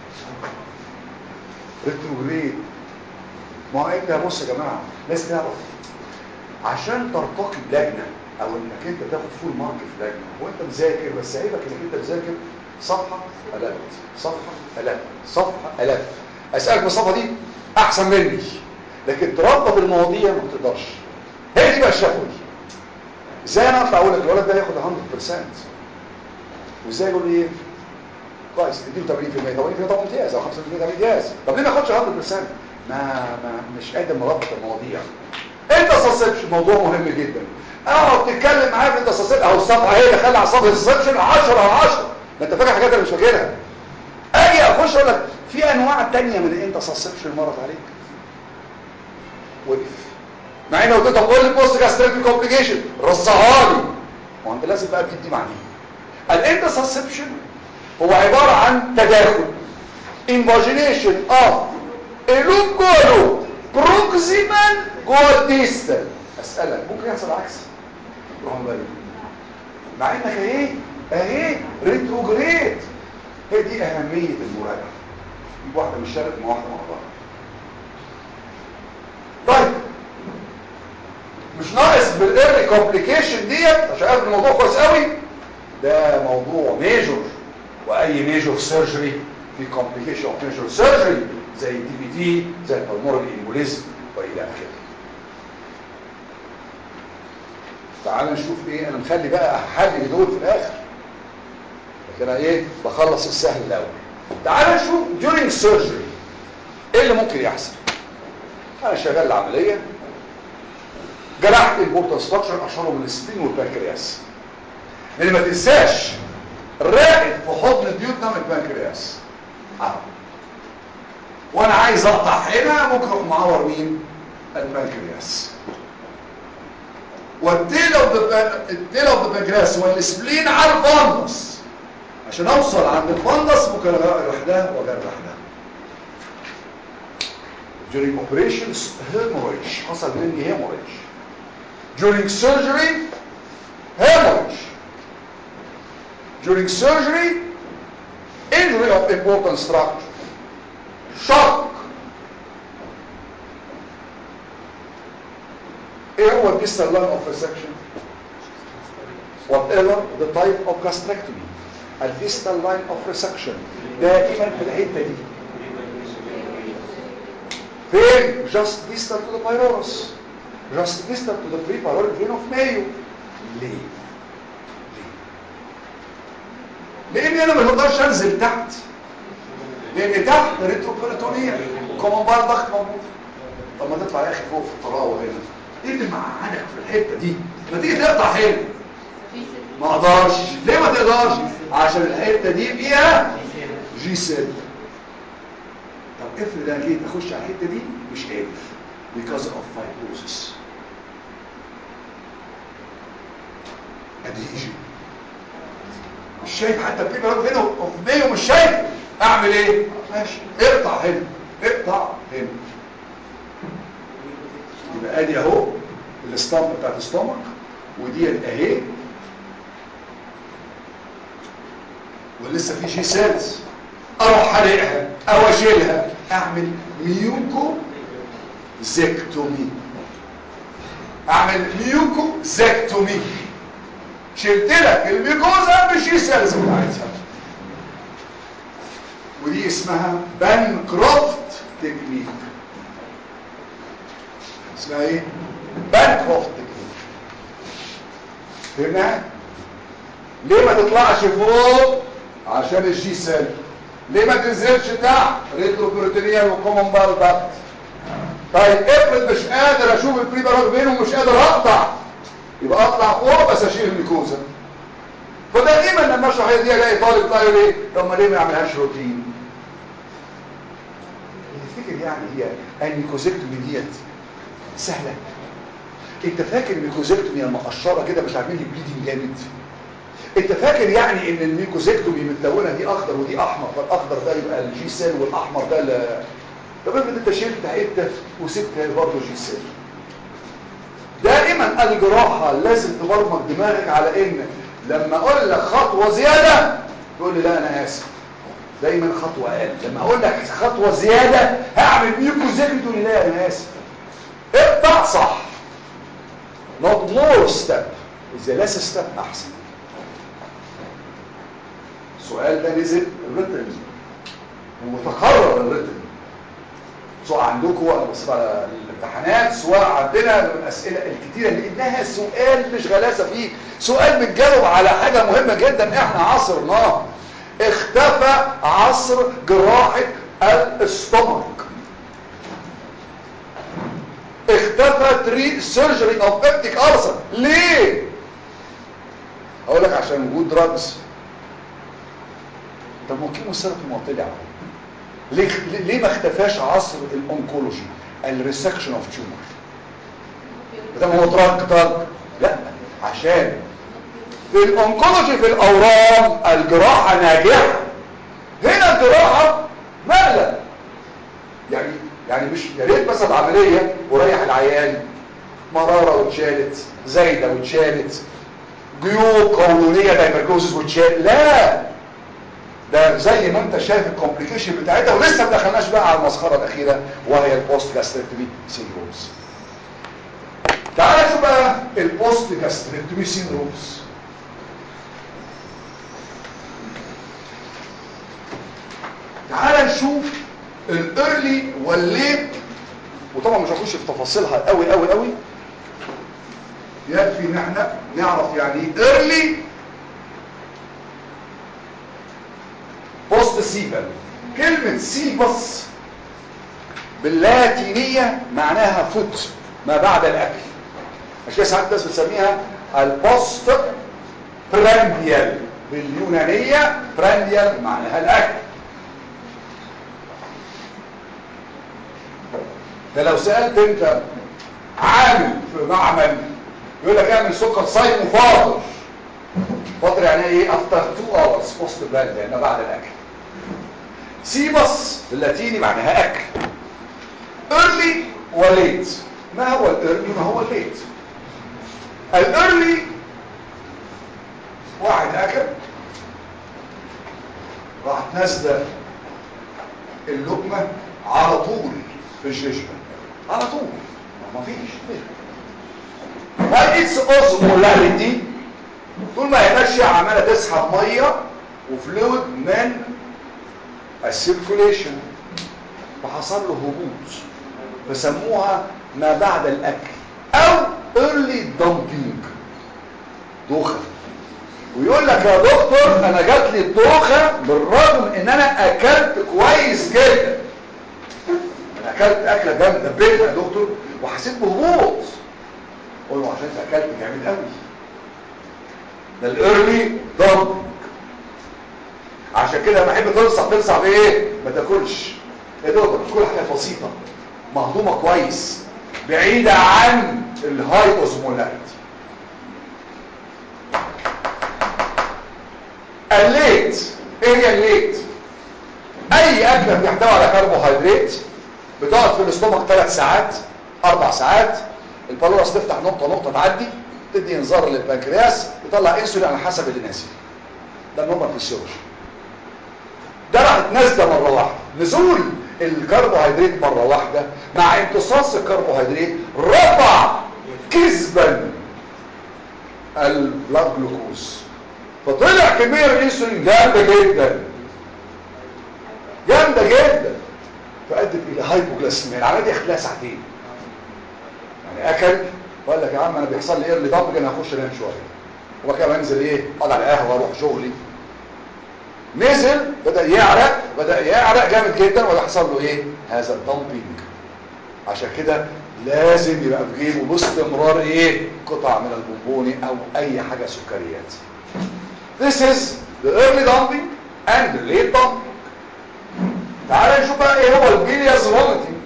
ريتروجريد ما هو انت بص يا جماعه لازم تعرف عشان ترتقي بلجنه او انك انت تاخد فول مارك في لجنه وانت مذاكر بس عيبك انك انت مذاكر صفحه قلبت صفحه قلبت صفحه قلبت اسالك بالصفحه دي احسن مني لكن تربط المواضيع ما بتقدرش هي دي بقى الشكوى ازاي انا اطلع اقول لك الولد ده ياخد 100% وازاي اقول ايه كويس تديله 80% 80% طبعا امتياز او 5% امتياز طب ليه ما اخدش 100% ما, ما مش قادر مربط المواضيع انت سسبشن موضوع مهم جدا اقعد تتكلم معايا في انت سسبشن اهو الصفحه هي اللي خلي اعصاب السسبشن 10 على 10 ما انت فاكر حاجات انا مش فاكرها اجي اخش اقول لك في انواع تانية من الانت سسبشن مرت عليك وقف مع انه قلت قول لي بوست جاستريك كومبليكيشن رصها لي وانت لازم بقى تدي معنيه الانت سسبشن هو عباره عن تداخل invagination of اللوب جوه لوب بروكسيمال جوه الديستال اسالك ممكن يحصل عكس روح بالي مع انك اهي اهي ريتروجريد هي دي اهميه المراجعه دي واحده مش شرط مع واحده مع بعض طيب مش ناقص بالايرلي كومبليكيشن ديت عشان اعرف الموضوع كويس قوي ده موضوع ميجور واي ميجور سيرجري في كومبليكيشن اوف ميجور سيرجري زي الدي بي دي زي البلمورال امبوليزم والى اخره تعال نشوف ايه انا مخلي بقى حل دول في الاخر لكن انا ايه بخلص السهل الاول تعال نشوف during surgery ايه اللي ممكن يحصل انا شغال العمليه جرحت البورتال ستراكشر اشهرهم السبين والبنكرياس لان ما تنساش راقد في حضن الديوتنم البنكرياس اهو وانا عايز اقطع هنا ممكن اروح معور مين البنكرياس والتيل اوف ذا التيل اوف ذا بنكرياس والسبلين على الفندس عشان اوصل عند الفندس ممكن اروح ده واجرح ده during operations hemorrhage حصل مني hemorrhage during surgery hemorrhage during surgery injury of important structure shock ايه هو distal line of resection whatever the type of gastrectomy الديستال line of resection دائما في الحته دي فين just distal to the pylorus just distal to the pre-pyloric vein of Mayo ليه ليه لان انا ما اقدرش انزل تحت لان تحت ريتروبيريتونيا كومن بار ضغط موجود طب ما تطلع يا اخي فوق في الطراوه هنا ايه اللي مقعدك في الحته دي ما تيجي تقطع هنا ما اقدرش ليه ما تقدرش عشان الحته دي فيها جي سيل طب افرض انا جيت اخش على الحته دي مش قادر because of fibrosis adhesion مش شايف حتى البيبر هنا وفي مية مش شايف اعمل ايه ماشي اقطع هنا اقطع هنا يبقى ادي اهو الاسطمبه بتاعت الستومك ودي اهي ولسه في جي سيلز اروح حرقها او اشيلها اعمل ميوكو زيكتومي اعمل ميوكو زيكتومي شلت لك الميكوزا بالجي سيلز بتاعتها ودي اسمها بانكروفت تكنيك اسمها ايه بانكروفت تكنيك فهمنا ليه ما تطلعش فوق عشان الجي سيل ليه ما تنزلش تحت ريتروبروتينيال وكومن بال داكت طيب افرض مش قادر اشوف البريبارات بينهم مش قادر اقطع يبقى اطلع فوق بس اشيل الميكوزا فدائما لما اشرح هي دي الاقي طالب طالب يقول ايه طب ما ليه ما يعملهاش روتين تفتكر يعني هي الميكوزيكتومي ديت سهله انت فاكر الميكوزيكتومي لما قشره كده مش عامل لي بليدنج جامد انت فاكر يعني ان الميكوزيكتومي متلونه دي اخضر ودي احمر فالاخضر ده يبقى الجي سيل والاحمر ده ال طب افرض انت شلت حته وسبت برضه جي سيل دائما الجراحه لازم تبرمج دماغك على ان لما اقول لك خطوه زياده تقول لي لا انا اسف دايما خطوه اقل لما اقول لك خطوه زياده هعمل ميكوزيكتومي تقول لي لا انا اسف اقطع صح not more step is the less step احسن السؤال ده نزل الريتن وتكرر الريتن سواء عندكم ولا بصيت على الامتحانات سواء عندنا من الاسئله الكتيره لانها سؤال مش غلاسه فيه سؤال بتجاوب على حاجه مهمه جدا احنا عصرناه اختفى عصر جراحه الاستومك اختفت ري سيرجري اوف بيبتيك ألسر ليه اقول لك عشان وجود دراجز طب ما كيمو ثيرابي ما طلع ليه ليه ما اختفاش عصر الانكولوجي الريسكشن اوف تيومر ده هو دراج دراج لا عشان في الانكولوجي في الاورام الجراحه ناجحه هنا الجراحه مقلق يعني يعني مش يا ريت مثلا عمليه وريح العيان مراره واتشالت زايده واتشالت جيوب قولونيه دايمركوزس واتشال لا ده زي ما انت شايف الكومبليكيشن بتاعتها ولسه ما دخلناش بقى على المسخره الاخيره وهي البوست جاستريكتومي سيندرومز تعال شوف بقى البوست جاستريكتومي سيندرومز تعال نشوف الايرلي والليت وطبعا مش هخش في تفاصيلها قوي قوي قوي يكفي ان احنا نعرف يعني ايه ايرلي بوست سيبل كلمة سيبس باللاتينية معناها فوت ما بعد الاكل عشان كده ساعات الناس بتسميها البوست برانديال باليونانية برانديال معناها الاكل ده لو سألت انت عامل في معمل يقول لك اعمل سكر صايم وفاطر فاطر يعني ايه افتر 2 اورز بوست براند يعني بعد الاكل سيبس باللاتيني معناها اكل early وليت ما هو الايرلي ما هو الليت الايرلي واحد اكل راح نازله اللقمه على طول في الجيشن على طول ما فيش اتس اوزمولاريتي طول ما هي ماشيه عماله تسحب ميه وفلويد من السيركوليشن فحصل له هبوط فسموها ما بعد الاكل او early dumping دوخه ويقول لك يا دكتور انا جات لي الدوخه بالرغم ان انا اكلت كويس جدا انا اكلت اكله جامده بيت يا دكتور وحسيت بهبوط قول له عشان انت اكلت جامد قوي ده الايرلي دامبنج عشان كده لما احب تنصح تنصح بايه ما تاكلش يا دوب كل حاجه بسيطه مهضومه كويس بعيده عن الهاي اوزمولاريتي الليت ايه هي الليت اي اكله بتحتوي على كربوهيدرات بتقعد في الاستومك ثلاث ساعات اربع ساعات البالورس تفتح نقطه نقطه تعدي تدي انذار للبنكرياس يطلع انسولين على حسب اللي نازل ده النورمال فيسيولوجي ده راحت نازله مره واحده نزول الكربوهيدرات مره واحده مع امتصاص الكربوهيدرات رفع كذبا البلاد جلوكوز فطلع كميه الانسولين جامده جدا جامده جدا فادت الى هايبوجلاسيميا العمليه دي اخدت لها ساعتين يعني اكل وقال لك يا عم انا بيحصل لي ايه اللي ضبط انا هخش انام شويه وبقى كده انزل ايه اقعد على القهوه اروح شغلي نزل بدا يعرق بدا يعرق جامد جدا ويحصل له ايه هذا الدمبنج عشان كده لازم يبقى في جيبه باستمرار ايه قطع من البونبوني او اي حاجه سكريات This is the early dumping and the late dumping تعال نشوف بقى ايه هو البيلياز vomiting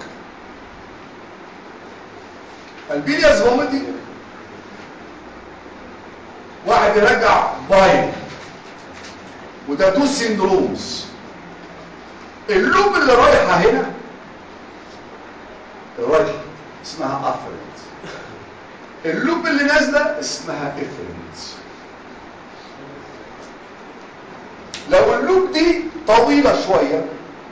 البيلياز vomiting واحد يرجع باين وده تو سيندرومز اللوب اللي رايحه هنا الراجل اسمها افرنت اللوب اللي نازله اسمها افرنت لو اللوب دي طويله شويه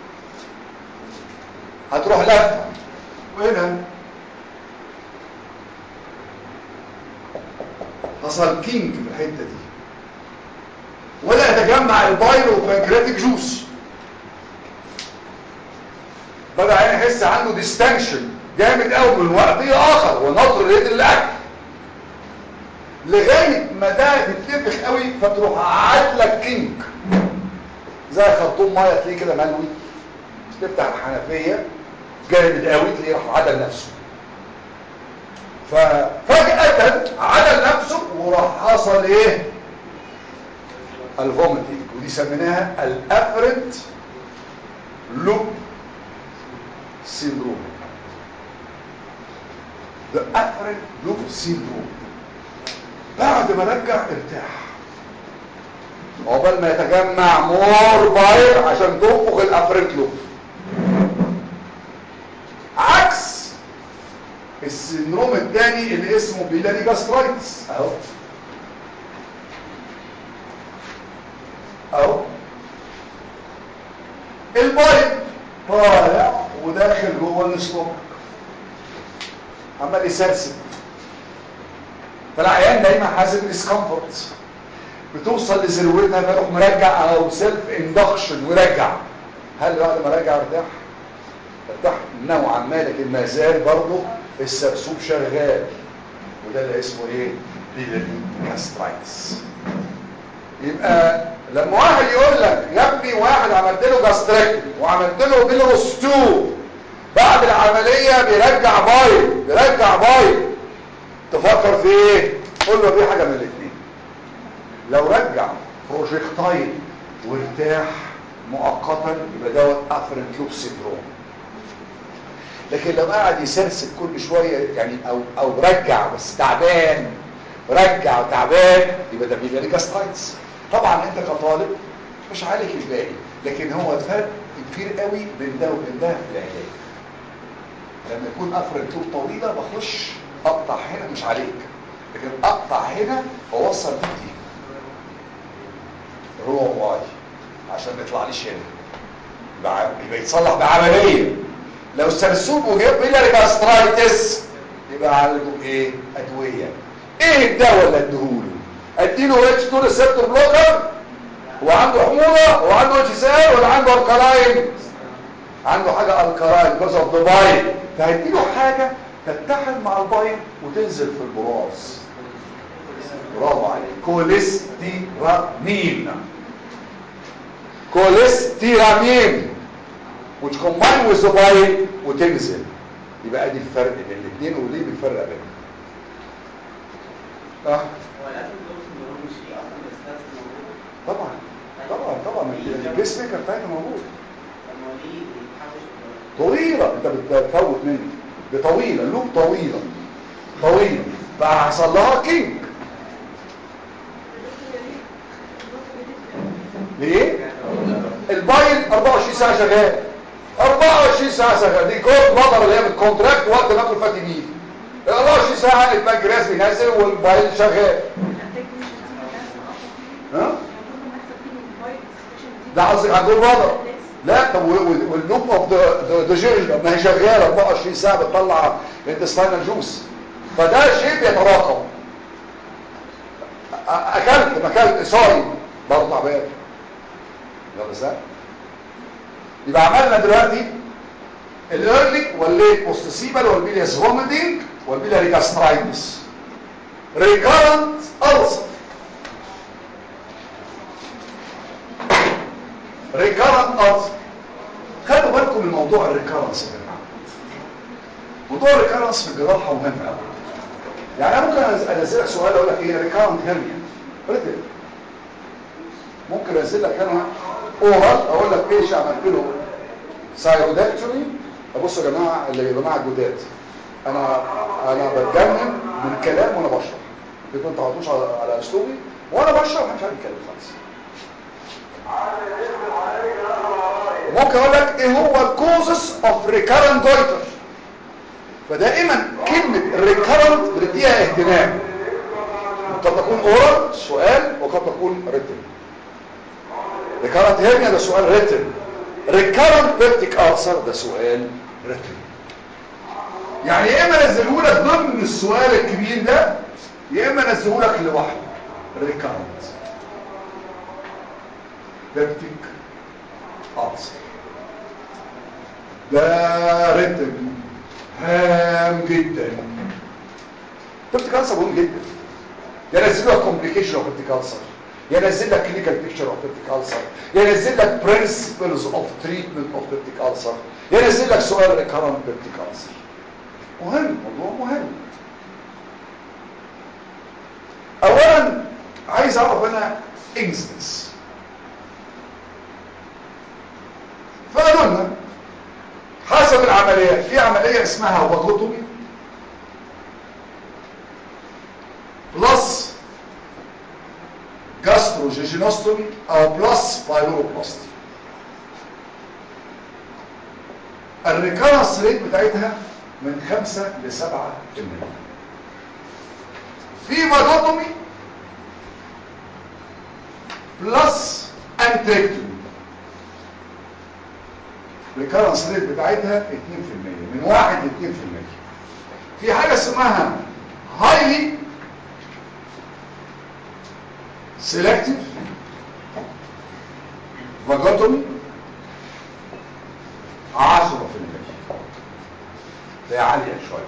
هتروح لفه وهنا حصل كينج في الحته دي ولا يتجمع البايرو بانكرياتيك جوس بدأ يعني يحس عنده ديستنشن جامد قوي من وقت اخر ونطر ريد الاكل لغايه ما ده تتنفخ قوي فتروح عادلك كينج زي خرطوم ميه تلاقيه كده ملوي تفتح الحنفيه جامد قوي تلاقيه راح عدل نفسه ففجأة عدل نفسه وراح حصل ايه الفوميتنج ودي سميناها الافرنت لوب سيندروم the afferent loop syndrome بعد ما رجع ارتاح عقبال ما يتجمع مور باير عشان تنفخ الافرنت لوب عكس السندروم الثاني اللي اسمه بيلاري جاسترايتس اهو اهو البايب طالع وداخل جوه الاستومك عمال يسرسب فالعيان دايما حاسس بديسكمفورت بتوصل لذروتها فيروح مرجع او سيلف اندكشن ورجع هل بعد ما رجع ارتاح ارتاح نوعا ما لكن ما زال برضه السرسوب شغال وده اللي اسمه ايه بيلاري جاسترايتس يبقى لما واحد يقول لك يا ابني واحد عملت له جاستريكتومي وعملت له بيلروستو بعد العمليه بيرجع بايض بيرجع بايض تفكر في ايه قول له في حاجه من الاثنين لو رجع بروجيكتايل وارتاح مؤقتا يبقى دوت افرنت لوب سيندروم لكن لو قاعد يسرسب كل شويه يعني او او رجع بس تعبان رجع تعبان يبقى ده بيبقى جاسترايتس طبعا انت كطالب مش عليك الباقي لكن هو الفرق كبير قوي بين ده وبين ده في العلاج لما يكون افرنت لوب طويله بخش اقطع هنا مش عليك لكن اقطع هنا واوصل دي رو واي عشان ما يطلعليش هنا يبقى يبقى يتصلح بعمليه لو السرسوب وجاب بيلاري جاسترايتس يبقى عالجه ايه ادويه ايه الدواء اللي اديهوله اديله اتش 2 ريسبتور بلوكر وعنده حموضه وعنده اتش سي ولا عنده الكلاين عنده حاجه الكلاين بيكوز اوف ذا باين فهديله حاجه تتحد مع الباين وتنزل في البراز برافو عليك كوليستيرامين كوليستيرامين which combine with the bile وتنزل يبقى ادي الفرق بين الاثنين وليه بنفرق بينهم اه هو الاسم دول سندروم مش فيه اصلا الاستاذ موجود طبعا طبعا طبعا البيس ميكر بتاعتها موجود طب ما هو ليه بيتحوش طويله انت بتفوت مني بطويله لوب طويله طويله فحصل لها كينج ليه البايل 24 ساعه شغال 24 ساعه شغال دي كود مطر اللي هي بتكونتراكت وقت ما اكل فاتي بيه 24 ساعه البنكرياس بينزل والبايل شغال ها ده قصدك على الجول مطر لا طب واللوب اوف ذا جيرل ما هي شغاله 24 ساعه بتطلع انتستينال جوس فده شيء بيتراكم أ- اكلت ما اكلت سوري برضه تعبان يلا سهل يبقى عملنا دلوقتي الايرلي والليت بوستسيبال والبيلياس فوميتنج والبيلياري جاسترايتس ريكارنت ألسر ريكارنت ألسر خدوا بالكم من موضوع الريكارنس يا جماعه موضوع الريكارنس في الجراحه مهم قوي يعني انا ممكن انزلك سؤال اقول لك ايه ريكارنت هيرنيا ريتل ممكن انزل لك انا اورال اقول لك ايش عملت له سايرودكتومي بصوا يا جماعه اللي يا جماعه الجداد انا انا بتجنن من كلام وانا بشرح انتوا ما تعرفوش على, على اسلوبي وانا بشرح مش عارف اتكلم خالص ممكن اقول لك ايه هو الكوزس اوف ريكارنت جويتر فدائما كلمه ريكارنت بنديها اهتمام قد تكون اورال سؤال وقد تكون ريتن ريكارنت هيرنيا ده سؤال ريتن ريكارنت بيبتيك ألسر ده سؤال ريتن يعني يا اما انزله لك ضمن السؤال الكبير ده يا اما انزله لك لوحده ريكارنت بيبتيك ألسر ده ريتم هام جدا بيبتيك ألسر مهم جدا ينزل لك كومبليكيشن اوف بيبتيك ألسر ينزل لك كلينيكال بيكتشر اوف بيبتيك ألسر ينزل لك برنسبلز اوف تريتمنت اوف بيبتيك ألسر ينزل لك سؤال ريكارنت بيبتيك ألسر مهم موضوع مهم اولا عايز اعرف انا انستنس فقالوا لنا حسب العمليات في عمليه اسمها فاجوتومي بلس جاستروجيجينوستومي او بلس بايلوروبلاستي الريكارنس ريت بتاعتها من 5 ل 7 في فاجوتومي بلس انتريكتومي الريكارنس ريت بتاعتها 2% من 1 ل 2% في حاجه اسمها هايلي سيلكتيف فاجوتومي 10% ده عاليه شويه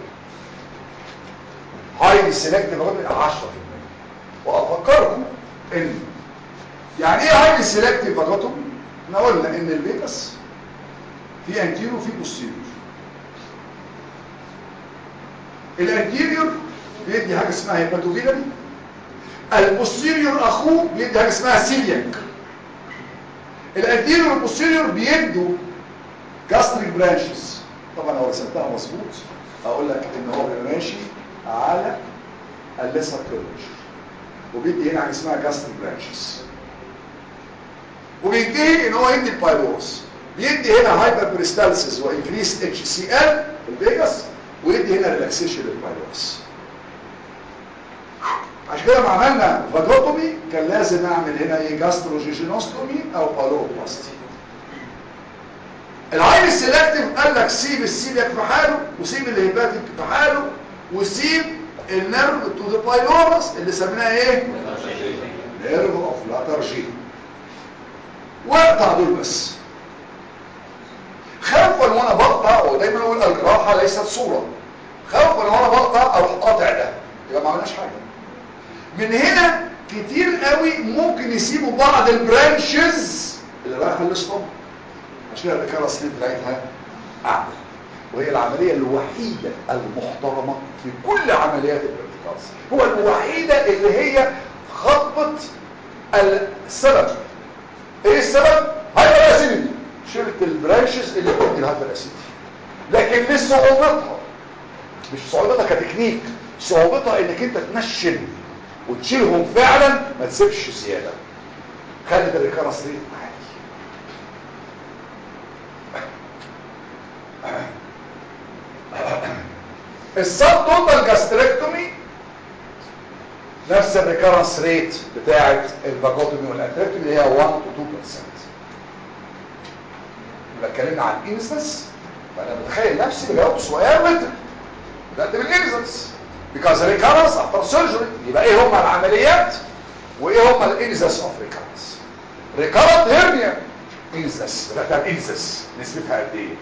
هايلي سيلكتيف فاجوتومي 10% وافكركم ان يعني ايه هايلي سيلكتيف فاجوتومي احنا قلنا ان الفيتس في انتيريور وفي بوستيريور الانتيريور بيدي حاجه اسمها هيباتوفيلاري البوستيريور اخوه بيدي حاجه اسمها سيلياك الانتيريور والبوستيريور بيدوا جاستريك برانشز طبعا لو رسمتها مظبوط هقول لك ان هو بيبقى ماشي على الليسر كيرفشر وبيدي هنا حاجه اسمها جاستريك برانشز وبينتهي ان هو يدي البايلورس بيدي هنا هايبر بريستالسيس وانكريس اتش سي ال الفيجاس ويدي هنا ريلاكسيشن للبايلورس عشان كده ما عملنا فاجوتومي كان لازم نعمل هنا ايه جاستروجيجينوستومي او بالوروبلاستي العين السيلكتيف قال لك سيب السيلياك في حاله وسيب الهيباتيك في حاله وسيب النيرف تو ذا بايلورس اللي سميناه ايه نيرف اوف لاترجي واقطع دول بس خوفا وانا بقطع ودايما اقول الجراحه ليست صوره خوفا وانا بقطع اروح قاطع ده يبقى ما عملناش حاجه من هنا كتير قوي ممكن يسيبوا بعض البرانشز اللي رايحه للاسطمه عشان كده الركاره السليب بتاعتها اعلى وهي العمليه الوحيده المحترمه في كل عمليات الارتكاز هو الوحيده اللي هي خطبت السبب ايه السبب هايبر اسيدي شلت البرانشز اللي بتدي الهايبر اسيدي لكن مش صعوبتها مش صعوبتها كتكنيك صعوبتها انك انت تنشن وتشيلهم فعلا ما تسيبش زياده خلت الريكارنس ريت عالي السب توتال جاستريكتومي نفس الريكارنس ريت بتاعه الفاجوتومي والانتريكتومي اللي هي 1 تو 2% يبقى اتكلمنا عن الانسنس فانا متخيل نفسي بجاوب سؤال وتر بدات بالانسنس because recurrence after surgery يبقى ايه هما العمليات وايه هما الانسنس اوف recurrence recurrent hernia انسنس بدات بالانسنس نسبتها قد ايه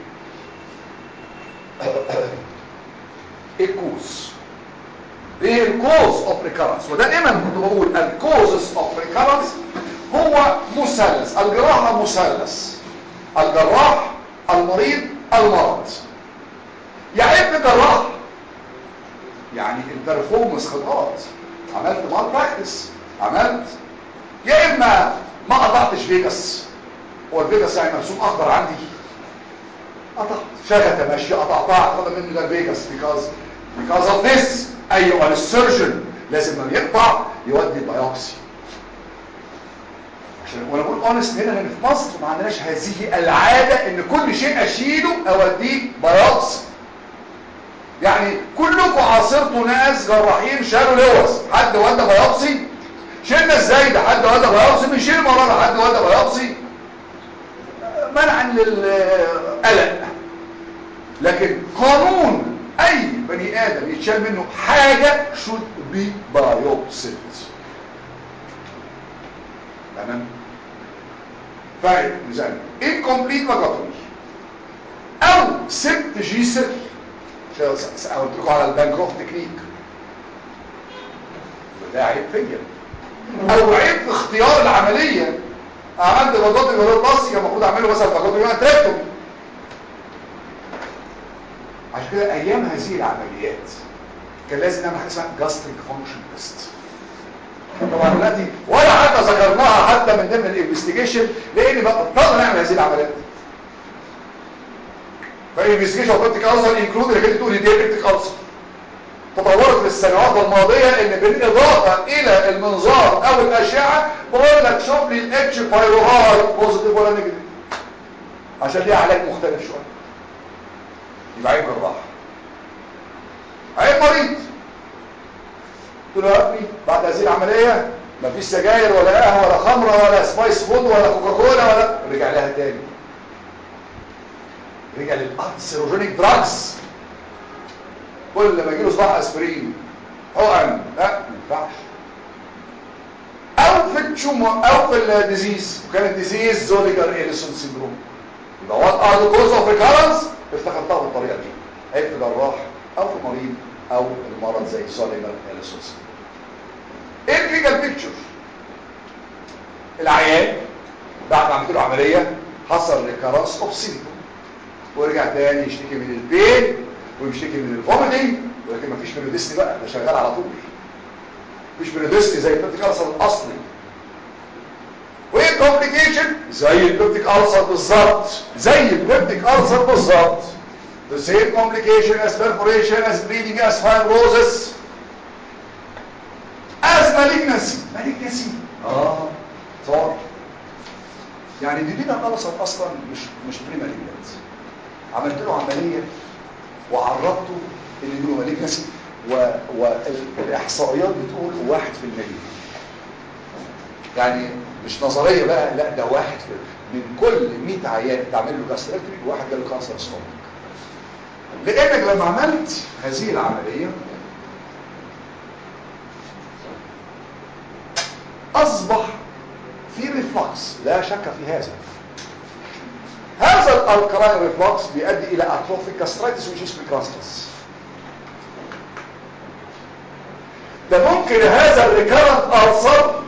الكوز ايه الكوز اوف ريكارنس ودائما كنت بقول الكوزز اوف ريكارنس هو مثلث الجراحه مثلث الجراح المريض المرض يعني ايه جراح يعني البرفورمانس خطوات عملت مال براكتس عملت يا اما ما قطعتش فيجاس هو الفيجاس يعني مرسوم اخضر عندي قطعت شغلة ماشية قطعتها اعتقد مني ده فيجاس because because of this ايوه السيرجن لازم لما يقطع يودي بايوبسي عشان وانا بقول اونست هنا لان في مصر ما عندناش هذه العاده ان كل شيء اشيله اوديه بايوبسي يعني كلكم عاصرتوا ناس جراحين شالوا لوز حد ودى بايوبسي شلنا ازاي ده حد ودى بايوبسي بنشيل مراره حد ودى بايوبسي منعا للقلق لكن قانون اي بني ادم يتشال منه حاجه should be biopsied تمام فرق مثال incomplete vagotomy او سبت جي صفر عشان قلت لكم على البانكروف تكنيك ده عيب فيا او عيب في اختيار العمليه عملت بطاطي بطاطي بلاستيك المفروض اعمله مثلا بطاطي يوم تراكتوم عشان كده ايام هذه العمليات كان لازم نعمل حاجه اسمها جاستريك فانكشن تيست طبعا دلوقتي ولا حتى ذكرناها حتى من ضمن الانفستيجيشن لان بقى اضطرنا نعمل هذه العمليات فالانفستيجيشن اوف بيبتيك ألسر انكلود انك انت تقولي دي بيبتيك ألسر تطورت في السنوات الماضيه ان بالاضافه الى المنظار او الاشعه بقول لك شوف لي الاتش بايروهاي بوزيتيف ولا نيجاتيف عشان ليها علاج مختلف شويه يبقى عيب جراح عيب مريض قلت له يا ابني بعد هذه العمليه مفيش سجاير ولا قهوه ولا خمره ولا سبايس فود ولا كوكاكولا ولا رجع لها تاني رجع للانسيروجينيك دراجز كل ما يجيله صداع اسبرين حقن لا ما ينفعش او في التشومو او في الديزيز وكانت ديزيز زوليجر اليسون سيندروم يبقى وات ار ذا كوز اوف ريكارنس افتكرتها بالطريقه دي عيب في جراح او في مريض او المرض زي زوليجر اليسون سيندروم ايه الكلينيكال بيكتشر العيان بعد ما عملت له عمليه حصل ريكارنس اوف سيندروم ورجع تاني يشتكي من البين ويشتكي من الفوميتنج ولكن مفيش ميلوديستي بقى ده شغال على طول مفيش ميلوديستي زي البيبتيك ألسر الاصلي وايه كومبليكيشن زي البيبتيك ألسر بالظبط زي البيبتيك ألسر بالظبط the same complication as perforation as bleeding as fibrosis as malignancy malignancy اه صار يعني دي دينا الألسر اصلا مش مش بري malignancy عملت له عمليه وعرضته ان له مالجنسي والاحصائيات بتقول واحد في المية يعني مش نظرية بقى لا ده واحد في من كل 100 عيان تعمل له جاستريكتومي واحد جاله كانسر ستومك لانك لما عملت هذه العملية اصبح في ريفلكس لا شك في هذا هذا الالكراين ريفلكس بيؤدي الى اتروفيك كاسترايتس which is precancerous ده ممكن هذا الريكارنت ألسر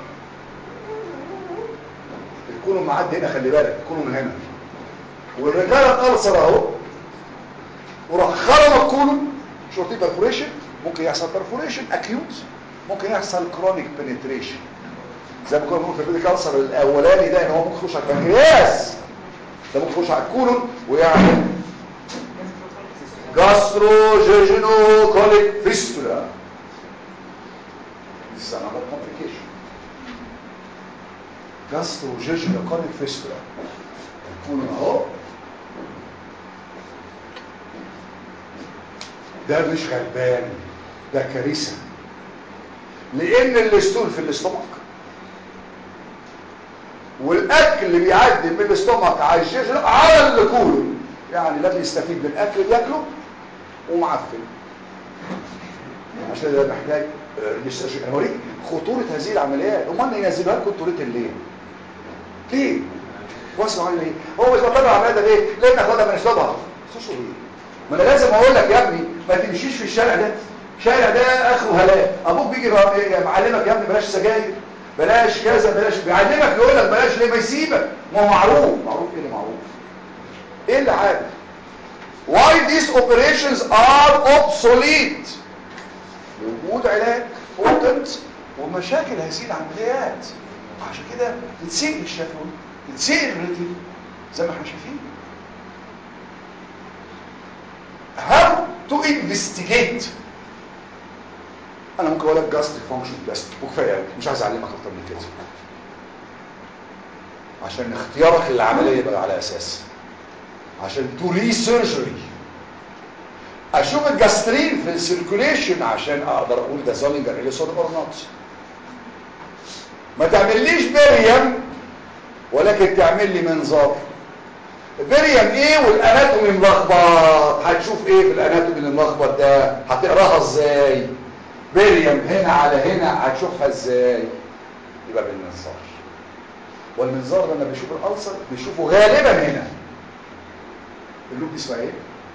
يكونوا معدي هنا خلي بالك يكونوا من هنا والريكارنت ألسر اهو وراح خرم الكولون شورتي برفوريشن ممكن يحصل برفوريشن اكيوت ممكن يحصل كرونيك بنتريشن زي ما كنا بنقول في البيديك ألسر الاولاني ده ان هو ممكن يخش على البنكرياس ده ممكن يخش على الكولون ويعمل جاستروجيجينو كوليك فيستولا This is another complication. Gastrojejuno chronic fistula. الكولون اهو ده مش غلبان ده كارثه لان الاستول في الاستومك والاكل اللي بيعدي من الاستومك على الجيجر على الكولون يعني لا بيستفيد من الاكل اللي بياكله ومعفن عشان ده محتاج ريسيرش انا بوريك خطوره هذه العمليات امال ينزلوها لكم طولة الليل ليه واسمعوا عني ليه هو مش بطلع العمليه ده ليه لان اخدها من اسلوبها خشوا ايه ما انا لازم اقول لك يا ابني ما تمشيش في الشارع ده الشارع ده اخره هلاك ابوك بيجي معلمك يا ابني بلاش سجاير بلاش كذا بلاش بيعلمك يقول لك بلاش ليه ما يسيبك ما هو معروف معروف ايه اللي معروف ايه اللي عارف why these operations are obsolete وجود علاج potent ومشاكل هذه العمليات عشان كده تتسيء الشفوي تتسيء الريتم زي ما احنا شايفين how to investigate انا ممكن اقول لك جاستريك فانكشن تيست وكفايه قوي مش عايز اعلمك اكتر من كده عشان اختيارك للعمليه يبقى على اساس عشان توري سيرجري اشوف الجاسترين في السيركوليشن عشان اقدر اقول ده زولينجر اليسون اور نوت ما تعمليش بريم ولكن تعمل لي منظار بريم ايه والاناتومي ملخبط هتشوف ايه في الاناتومي الملخبط ده هتقراها ازاي بريم هنا على هنا هتشوفها ازاي يبقى بالمنظار والمنظار لما بيشوف الالسر بيشوفه غالبا هنا اللوب دي اسمها ايه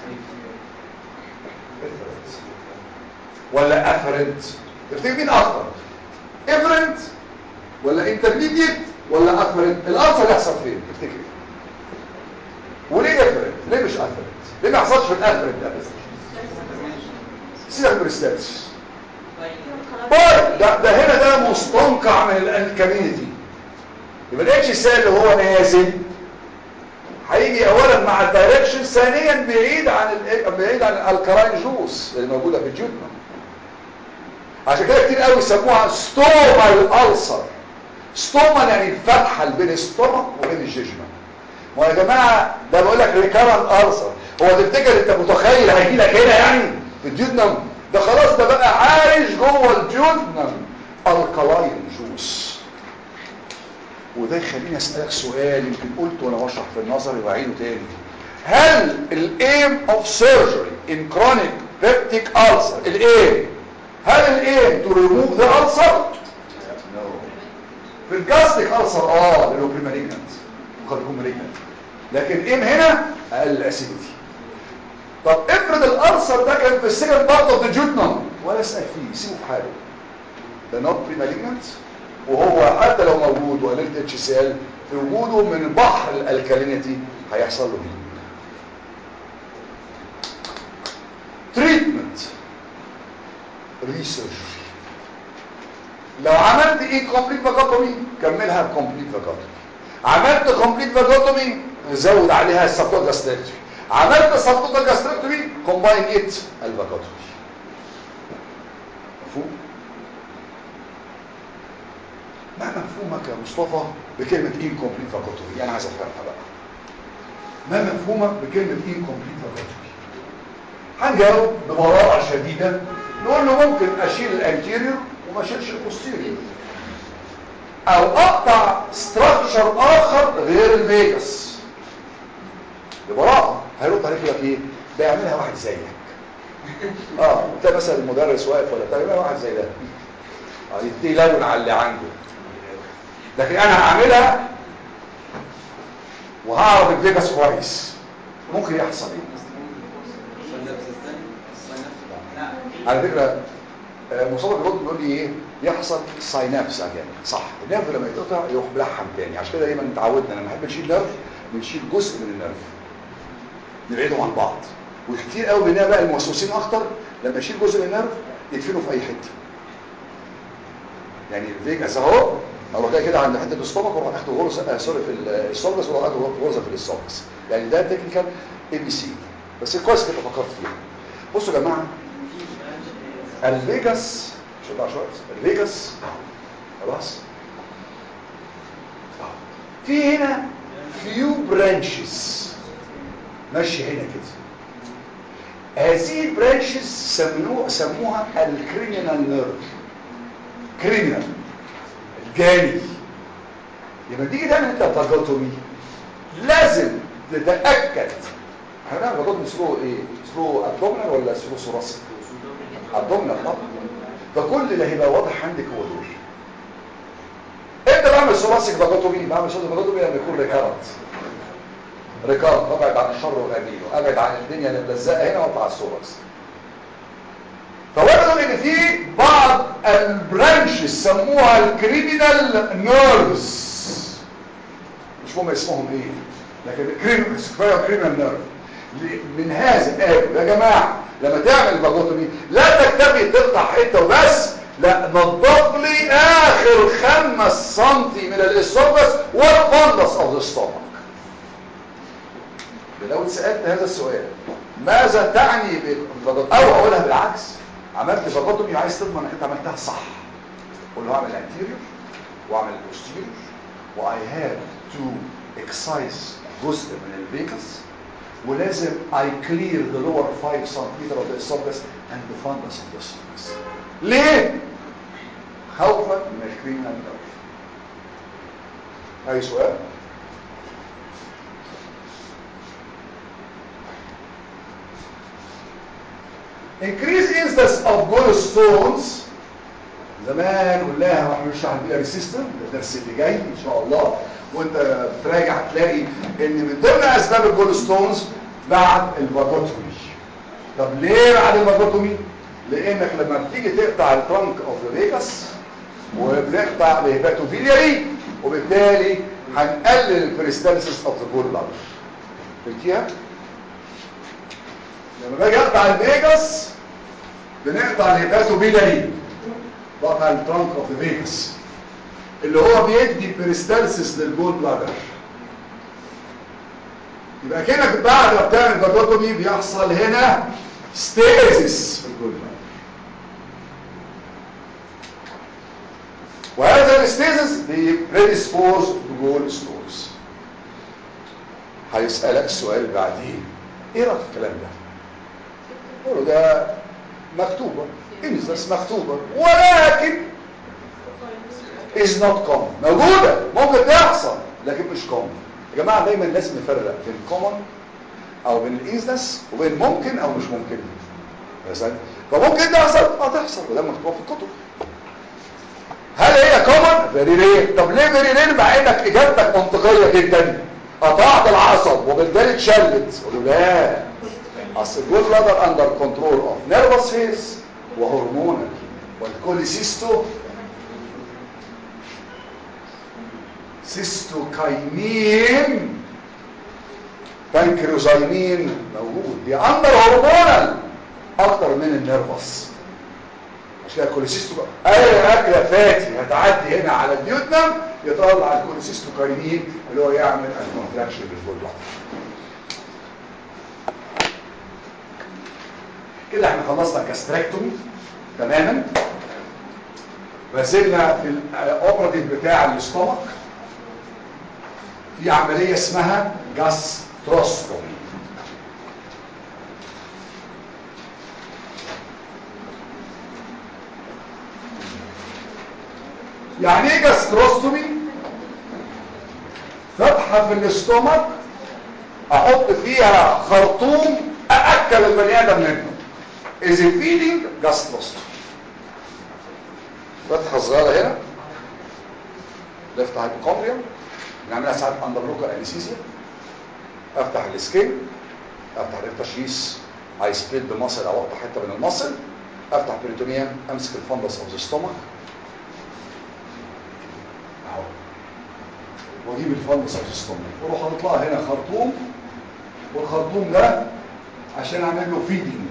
ولا افرنت تفتكر مين اكتر افرنت ولا انترميديت ولا افرنت الالسر يحصل فين تفتكر وليه افرنت ليه مش افرنت ليه ما يحصلش في الافرنت ده بس سيبك من الستاتس طيب ده, ده هنا ده مستنقع من الكوميونتي يبقى الاتش سي اللي هو نازل هيجي اولا مع الدايركشن ثانيا بعيد عن ال بعيد عن الالكراين جوس اللي موجوده في الجيوتنا عشان كده كتير قوي يسموها ستوما الالسر ستوما يعني الفتحه اللي بين الستومك وبين الجيجما ما يا جماعه ده بقول لك ريكارنت السر هو تفتكر انت متخيل هيجي لك هنا يعني في الجيوتنم ده خلاص ده بقى عايش جوه الجيوتنم الكلاين جوس وده يخليني اسالك سؤال يمكن قلته وانا بشرح في النظري واعيده تاني هل الايم اوف سيرجري ان كرونيك بيبتيك ulcer الايم هل الايم تو ريموف ذا ulcer نو في الجاستيك ulcer اه لانه بريماليجنت قد يكون مالجنت لكن ايم هنا اقل اسيديتي طب افرض الالسر ده كان في السكند بارت اوف ذا جوتنم ولا اسال فيه سيبه في حاله ده نوت بريماليجنت وهو حتى لو موجود وقللت اتش سي ال في وجوده من بحر الالكالينيتي هيحصل له هيلينج تريتمنت ريسيرش لو عملت ايه كومبليت فاجوتومي كملها بكومبليت فاجوتومي عملت كومبليت فاجوتومي زود عليها السبتوت جاستريكتومي عملت سبتوت جاستريكتومي كومباين ات الفاجوتومي مفهوم ما مفهومك يا مصطفى بكلمة incomplete vagotomy انا عايز افهمها بقى ما مفهومك بكلمة incomplete vagotomy هنجاوب ببراءة شديدة نقول له ممكن اشيل الانتيريور وما اشيلش البوستيريور او اقطع ستراكشر اخر غير الفيجاس ببراءة هيرد عليك يقول لك ايه ده يعملها واحد زيك اه انت مثلا المدرس واقف ولا بتاع يعملها واحد زي ده اه يبتدي يلون على اللي عنده لكن انا هعملها وهعرف الفيجاس كويس ممكن يحصل ايه على فكره آه، مصطفى بيرد بيقول لي ايه يحصل ساينابس اجان صح النيرف لما يتقطع يروح بلحم تاني عشان كده دايما اتعودنا لما نحب نشيل نيرف بنشيل جزء من النيرف نبعدهم عن بعض وكتير قوي مننا بقى الموسوسين اكتر لما يشيل جزء من النيرف يدفنه في اي حته يعني الفيجاس اهو اروح جاي كده عند حته الاستومك واروح اخد غرزه آه سوري في الاسوفجس واروح اخد غرزه في الاسوفجس يعني ده تكنيكال اي بي سي بس كويس كده فكرت فيها بصوا يا جماعه الفيجاس مش هتبقى شويه الفيجاس خلاص في هنا فيو برانشز ماشي هنا كده هذه البرانشز سموها سموها الكريمينال نيرف كريمينال الجاني يبقى تيجي تعمل انت فاجوتومي لازم تتاكد احنا بنعمل فاجوتومي ثرو ايه ثرو ابدومينال ولا ثرو ثوراسيك ابدومينال طبعا فكل اللي هيبقى واضح عندك هو دول انت بعمل ثوراسيك فاجوتومي بعمل ثوراسيك فاجوتومي لما يكون ريكارنت ريكارنت ابعد عن الشر والامين وابعد عن الدنيا اللي ملزقه هنا واطلع الثوركس فوجدوا ان في بعض البرانش سموها الكريمينال نيرفز مش مهم اسمهم ايه لكن الكريمينال نيرف من هذا قالوا يا جماعه لما تعمل فاجوتومي لا تكتفي تقطع حته وبس لا نضف لي اخر خمس سنتي من الاسوفس والفندس اوف ذا ستومك لو اتسالت هذا السؤال ماذا تعني بفاجوتومي او اقولها بالعكس عملت فاجوتومي عايز تضمن انك انت عملتها صح قول له اعمل انتيريور واعمل بوستيريور واي هاف تو اكسايز جزء من الفيكس ولازم I clear the lower 5 cm of the esophagus and the fundus of the esophagus ليه؟ خوفا من الكريمنال نيرف اي سؤال؟ increase instance of gallstones زمان قلناها واحنا بنشرح البيئه سيستم الدرس اللي جاي ان شاء الله وانت بتراجع تلاقي ان من ضمن اسباب الجول ستونز بعد الفاجوتومي طب ليه بعد الفاجوتومي لانك لما بتيجي تقطع الترنك اوف ذا فيجاس وبنقطع الهيباتوفيلياري وبالتالي هنقلل البريستالسيس اوف ذا جول بلادر فهمتيها لما باجي اقطع الفيجاس بنقطع الهيباتوفيلياري بقطع الترنك اوف ذا فيجاس اللي هو بيدي بريستالسيس للجول بلادر يبقى كده بعد ما بتعمل فاجوتومي بيحصل هنا ستيزيس في الجول بلادر وهذا الاستيزس بيبريدسبوز بجول ستورز هيسألك السؤال بعدين ايه رأيك في الكلام ده قوله ده مكتوبة انزس مكتوبة ولكن is not common موجودة ممكن تحصل لكن مش common يا جماعة دايما لازم نفرق بين common او بين الانزس وبين ممكن او مش ممكن مثلا فممكن تحصل اه تحصل وده مكتوب في الكتب هل هي كومن فيري رير طب ليه فيري رير مع انك اجابتك منطقيه جدا قطعت العصب وبالتالي اتشلت قول له لا اصل الجول بلادر اندر كنترول اوف نيرفس فيز وهرمونال والكوليسيستو سيستوكاينين بانكريوزايمين موجود دي اندر هرمونال اكتر من النيرفس عشان الكوليسيستو اي اكله فاتي هتعدي هنا على الديوتنم يطلع الكوليسيستوكاينين اللي هو يعمل الكونتراكشن بالفول كده احنا خلصنا الكاستريكتومي تماما وزلنا في الاوبراتيف بتاع الاستومك في عمليه اسمها جاستروستومي يعني ايه جاستروستومي فتحه في الاستومك احط فيها خرطوم ااكل البني ادم منه is a feeding gastrostomy فتحه صغيره هنا لفت هايبوكوندريوم نعملها ساعات اندر لوكال انستيزيا افتح السكين افتح التشخيص اي سبليت بمصل او اقطع حته من المصل افتح بريتونيوم امسك الفندس اوف ذا ستومك اهو واجيب الفندس اوف ذا ستومك واروح احط لها هنا خرطوم والخرطوم ده عشان اعمل له فيدنج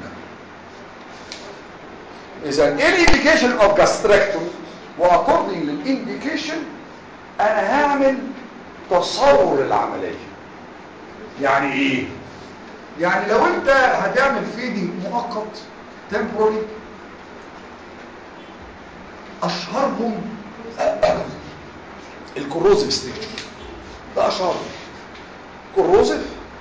اذا ايه الانديكيشن اوف جاستريكتومي واكوردنج للانديكيشن انا هعمل تصور العمليه يعني ايه يعني لو انت هتعمل فيدنج مؤقت تمبوري اشهرهم الكروزيف ستيكتشر ده اشهرهم كروزيف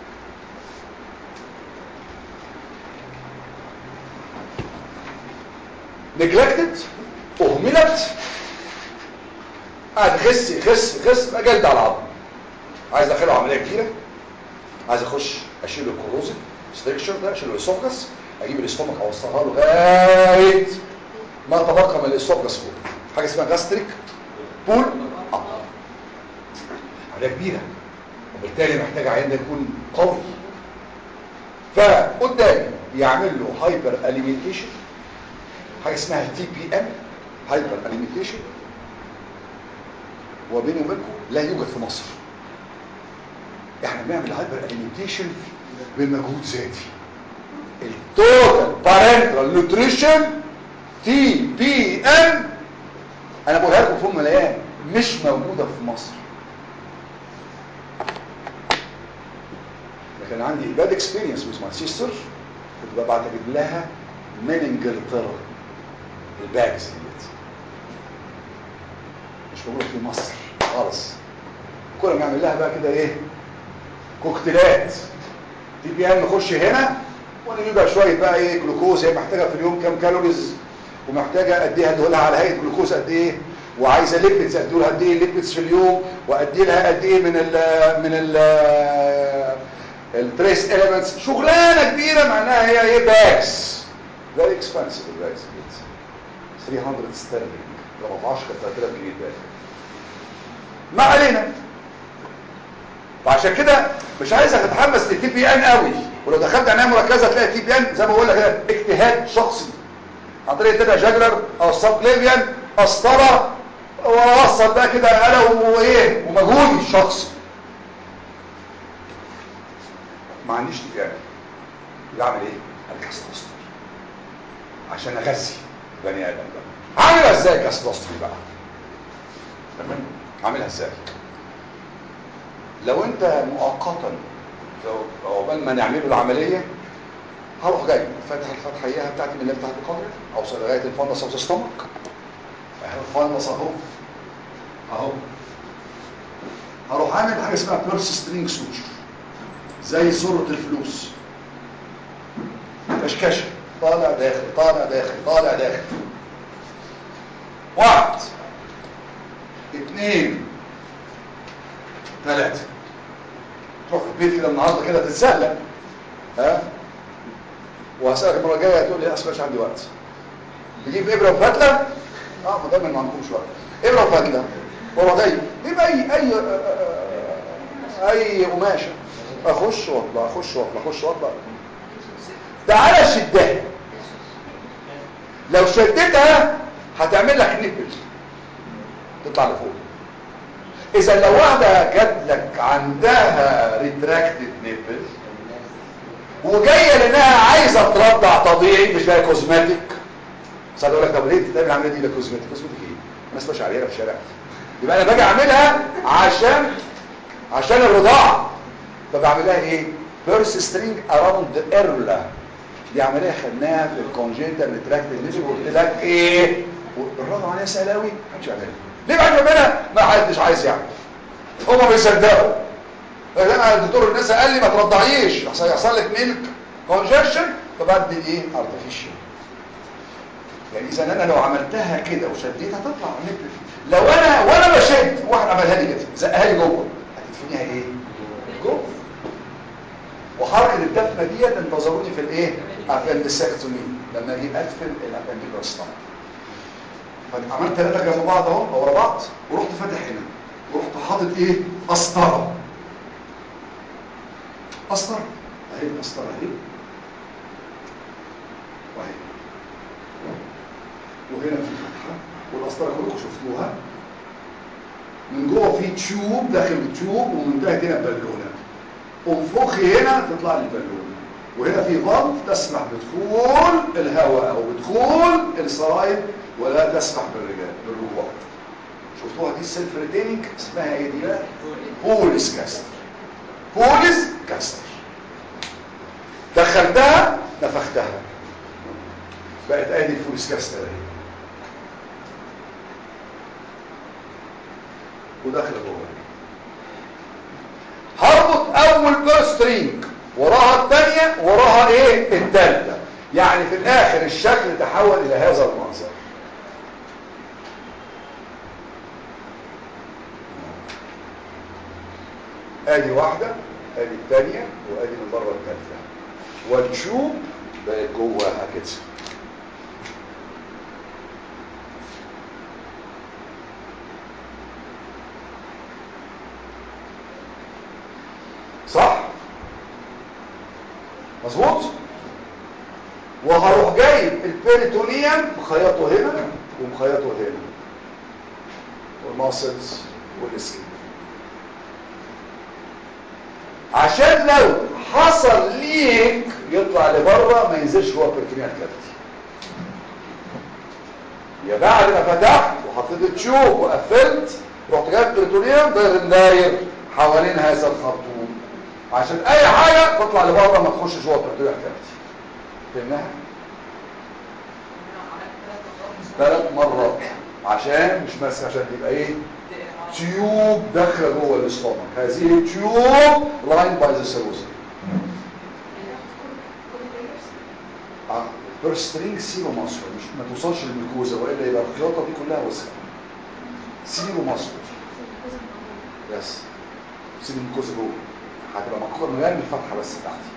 نجلكتد اهملت قاعد يخس يخس يخس بقى جلد على العظم عايز ادخله عمليه كبيره عايز اخش اشيل الكروزيف ستيكشر ده اشيل الاسوفجس اجيب الاستومك اوصلها له لغايه ما تبقى من الاسوفجس فوق حاجه اسمها جاستريك بول اب عمليه كبيره وبالتالي محتاج عيان ده يكون قوي فقدامي يعمل له هايبر اليمنتيشن حاجه اسمها تي بي ام هايبر اليمنتيشن وبيني وبينكم لا يوجد في مصر احنا بنعمل هايبر اليمنتيشن بمجهود ذاتي التوتال بارنتال نيوتريشن تي بي ام انا بقولها لكم في ام الايام مش موجوده في مصر لكن عندي باد اكسبيرينس with my sister كنت ببعت اجيب لها من انجلترا الباجز ديت مش موجود في مصر خالص كل ما نعمل لها بقى كده ايه كوكتيلات دي بيان نخش هنا ونجيب بقى شويه بقى ايه جلوكوز هي محتاجه في اليوم كام كالوريز ومحتاجه قد ايه هدولها على هيئه جلوكوز قد ايه وعايزه ليبيدز ادولها قد ايه ليبيدز في اليوم وادي لها قد ايه من ال من ال التريس اليمنتس شغلانه كبيره معناها هي ايه باكس فيري اكسبنسيف الباكس 300 ستيرلينج لو ما طلعش كانت 3000 جنيه باك ما علينا فعشان كده مش عايزك تتحمس للتي بي ان قوي ولو دخلت عنايه مركزه تلاقي تي بي ان زي ما بقول لك كده اجتهاد شخصي عن طريق التبع جاجلر او السبكليفيان قسطره ووصل بقى كده انا وايه ومجهودي الشخصي ما عنديش تي بي ان يبقى اعمل ايه الكاستوستري عشان اغذي البني ادم ده عاملها ازاي الكاستوستري بقى تمام عاملها ازاي لو انت مؤقتا لو عقبال ما نعمله العمليه هروح جاي فاتح الفتحيه بتاعتي من اللي بتاعت القدر اوصل لغايه الفندس اوف ستومك الفندس اهو اهو هروح عامل حاجه اسمها بيرس سترينج سوتشر زي صوره الفلوس كشكشه طالع داخل طالع داخل طالع داخل واحد اثنين ثلاثة تروح البيت كده النهارده كده تتسلى ها وهسألك المرة الجاية تقول لي أصل مش عندي وقت تجيب إبرة وفتلة اه ما دايما ما عندكمش وقت إبرة وفتلة وهو جاي جيب أي أي أي قماشة أخش وأطلع أخش وأطلع أخش وأطلع تعالى شدها لو شدتها هتعمل لك نبل تطلع لفوق اذا لو واحدة جات لك عندها ريتراكتد نيبل وجاية لانها عايزة ترضع طبيعي مش جاية كوزماتيك ساعات اقول لك طب ليه بتعمل العمليه دي لكوزماتيك كوزماتيك ايه الناس ماشيه عليها في الشارع يبقى انا باجي اعملها عشان عشان الرضاعه فبعملها ايه بيرس سترينج اراوند ايرلا دي عمليه خدناها في الكونجنتال ريتراكتد نيبل وقلت لك ايه الرضا عليها سهل قوي محدش يعملها ليه بعد يعملها ما حدش عايز يعمل هما بيصدقوا لكن انا الدكتور الناس قال لي ما ترضعيش يحصل يحصل لك ميلك كونجكشن فبدل ايه ارتفيشال يعني اذا انا لو عملتها كده وشديتها تطلع نبل لو انا وانا بشد واحد عملها لي كده زقها لي جوه هتدفنيها ايه جوه وحركه الدفنه ديت انتظروني في الايه ابندسكتومي لما اجي ادفن الابنديكوستوم عملت ثلاثه جنب بعض اهو ورا بعض ورحت فاتح هنا ورحت حاطط ايه قسطره قسطره اهي القسطره اهي واهي وهنا في فتحه والقسطره كلكم شفتوها من جوه في تيوب داخل التيوب ومنتهت هنا بالونه انفخي هنا تطلع لي بالونه وهنا في فالف تسمح بدخول الهواء او بدخول السراير ولا تسمح بالرجال بالرجوع شفتوها دي السيلف ريتيننج اسمها ايه دي بقى بوليس كاستر بوليس كاستر دخلتها نفختها بقت ادي الفوليس كاستر اهي وداخله جوه هربط اول بيرسترينج وراها الثانيه وراها ايه الثالثه يعني في الاخر الشكل تحول الى هذا المنظر ادي واحدة ادي الثانية وادي من بره الثالثة والشوب بقت جواها كده صح مظبوط وهروح جايب البيريتونيوم مخيطه هنا ومخيطه هنا والماسلز والسكين عشان لو حصل ليك يطلع لبره ما ينزلش جوه البريتونيوم كافيتي يا بعد ما فتحت وحطيت التيوب وقفلت رحت جايب البريتونيوم داير داير حوالين هذا الخرطوم عشان اي حاجه تطلع لبره ما تخش جوه البريتونيوم كافيتي فهمناها ثلاث مرات عشان مش بس عشان تبقى ايه تيوب داخله جوه الاستومك هذه التيوب لاين باي ذا سيروزا اه البرسترينج سيرو ماسكر مش ما توصلش للميكوزا والا يبقى الخياطه دي كلها وسخه سيرو ماسكر بس سيرو الميكوزا جوه هتبقى مقطوعه من غير الفتحه بس بتاعتي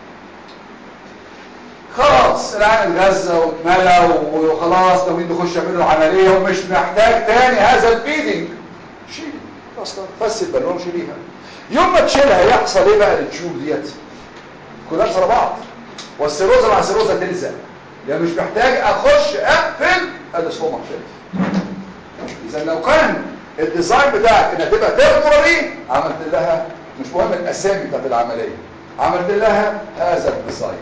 خلاص العين اتغذى واتملى وخلاص ناويين نخش يعملوا العمليه ومش محتاج تاني هذا البيدنج شيل اصلا بس البالون شيليها يوم ما تشيلها يحصل ايه بقى للتيوب ديت كلها شبه بعض والسيروزا مع السيروزا تلزق يعني مش محتاج اخش اقفل الاستومك شايف اذا لو كان الديزاين بتاعك انها تبقى تمبرري عملت لها مش مهم الاسامي بتاعت العمليه عملت لها هذا الديزاين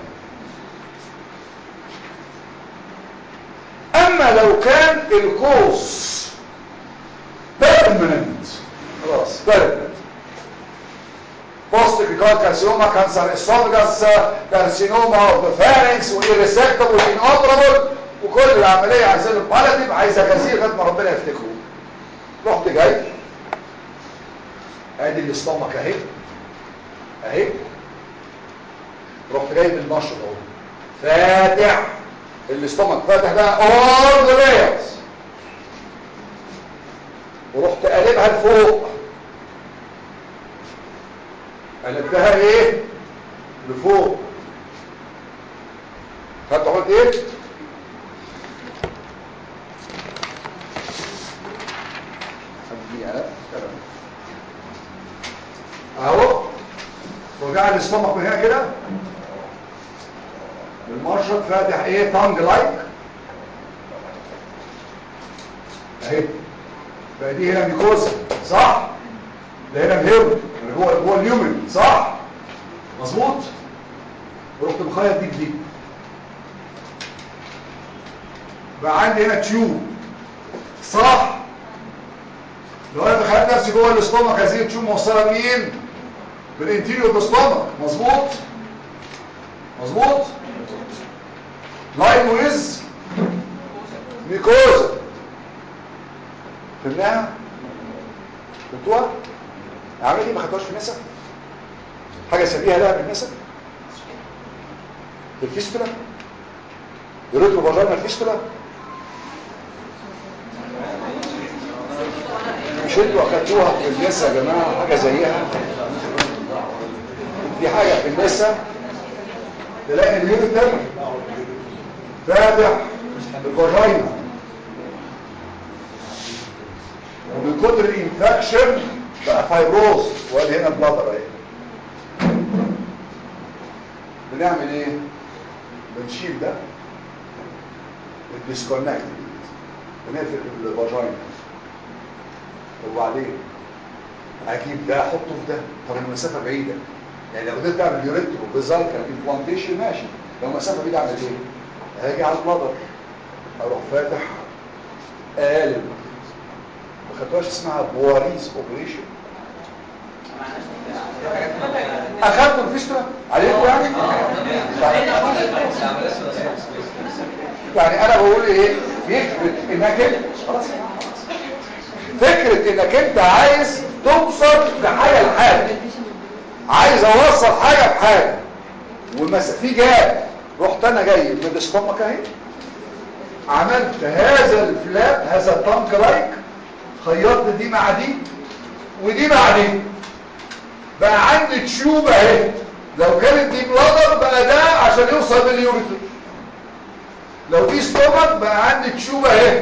اما لو كان الكوز بيرمننت خلاص بيرمننت بوست كريكال كارسينوما كانسر اسوفجاس كارسينوما اوف ذا فارنكس وايرسكتبل وانوبرابل وكل العمليه عايزين له بالاتيف عايزه كثير لغايه ما ربنا يفتكره رحت جاي ادي الاستومك اهي اهي رحت جاي بالمشط اهو فاتح الاستومك فاتح ده all the layers ورحت قلبها لفوق قلبتها ايه لفوق خدت عملت ايه خليها كده. اهو وجع الاستومك من هنا كده المشرط فاتح ايه تانج لايك اهي بقى دي هنا ميكوزا صح ده هنا الهيرو اللي هو هو اليومن صح مظبوط ورحت مخيط دي بدي بقى عندي هنا تيوب صح لو انا دخلت نفسي جوه الاستومك هذه التيوب موصله لمين بالانتيريور بالاستومك مظبوط مظبوط لاين ويز ميكوزا فهمناها فهمتوها العمليه دي ما خدتوهاش في النساء حاجه شبيهه لها في النساء في الفيستولا يوريترو فاجينا الفيستولا مش انتوا اخدتوها في النساء يا جماعه حاجه زيها دي حاجه في النساء تلاقي اليوريتر فاتح الفاجينا ومن كتر الانفكشن بقى فايبروز وادي هنا بلادر اهي بنعمل ايه بنشيل ده الديسكونكت بنقفل الفاجينا وبعدين اجيب ده احطه في ده طب المسافه بعيده يعني لو قدرت اعمل يوريترو بزايكال امبلانتيشن ماشي لو مسافه بعيده اعمل ايه هاجي على البلادر اروح فاتح قالب ما خدتوهاش اسمها بواريز اوبريشن اخدتوا الفيستولا عليكم يعني يعني انا بقول ايه يثبت انك انت خلاص فكرة انك انت عايز توصل لحاجة لحاجة عايز اوصل حاجة بحاجة والمس في جاب رحت انا جاي من الاستومك اهي عملت هذا الفلاب هذا التانك لايك خيطت دي مع دي ودي مع دي بقى عندي تشوب اهي لو كانت دي بلادر بقى ده عشان يوصل لليوريتر لو دي ستومك بقى عندي تشوب اهي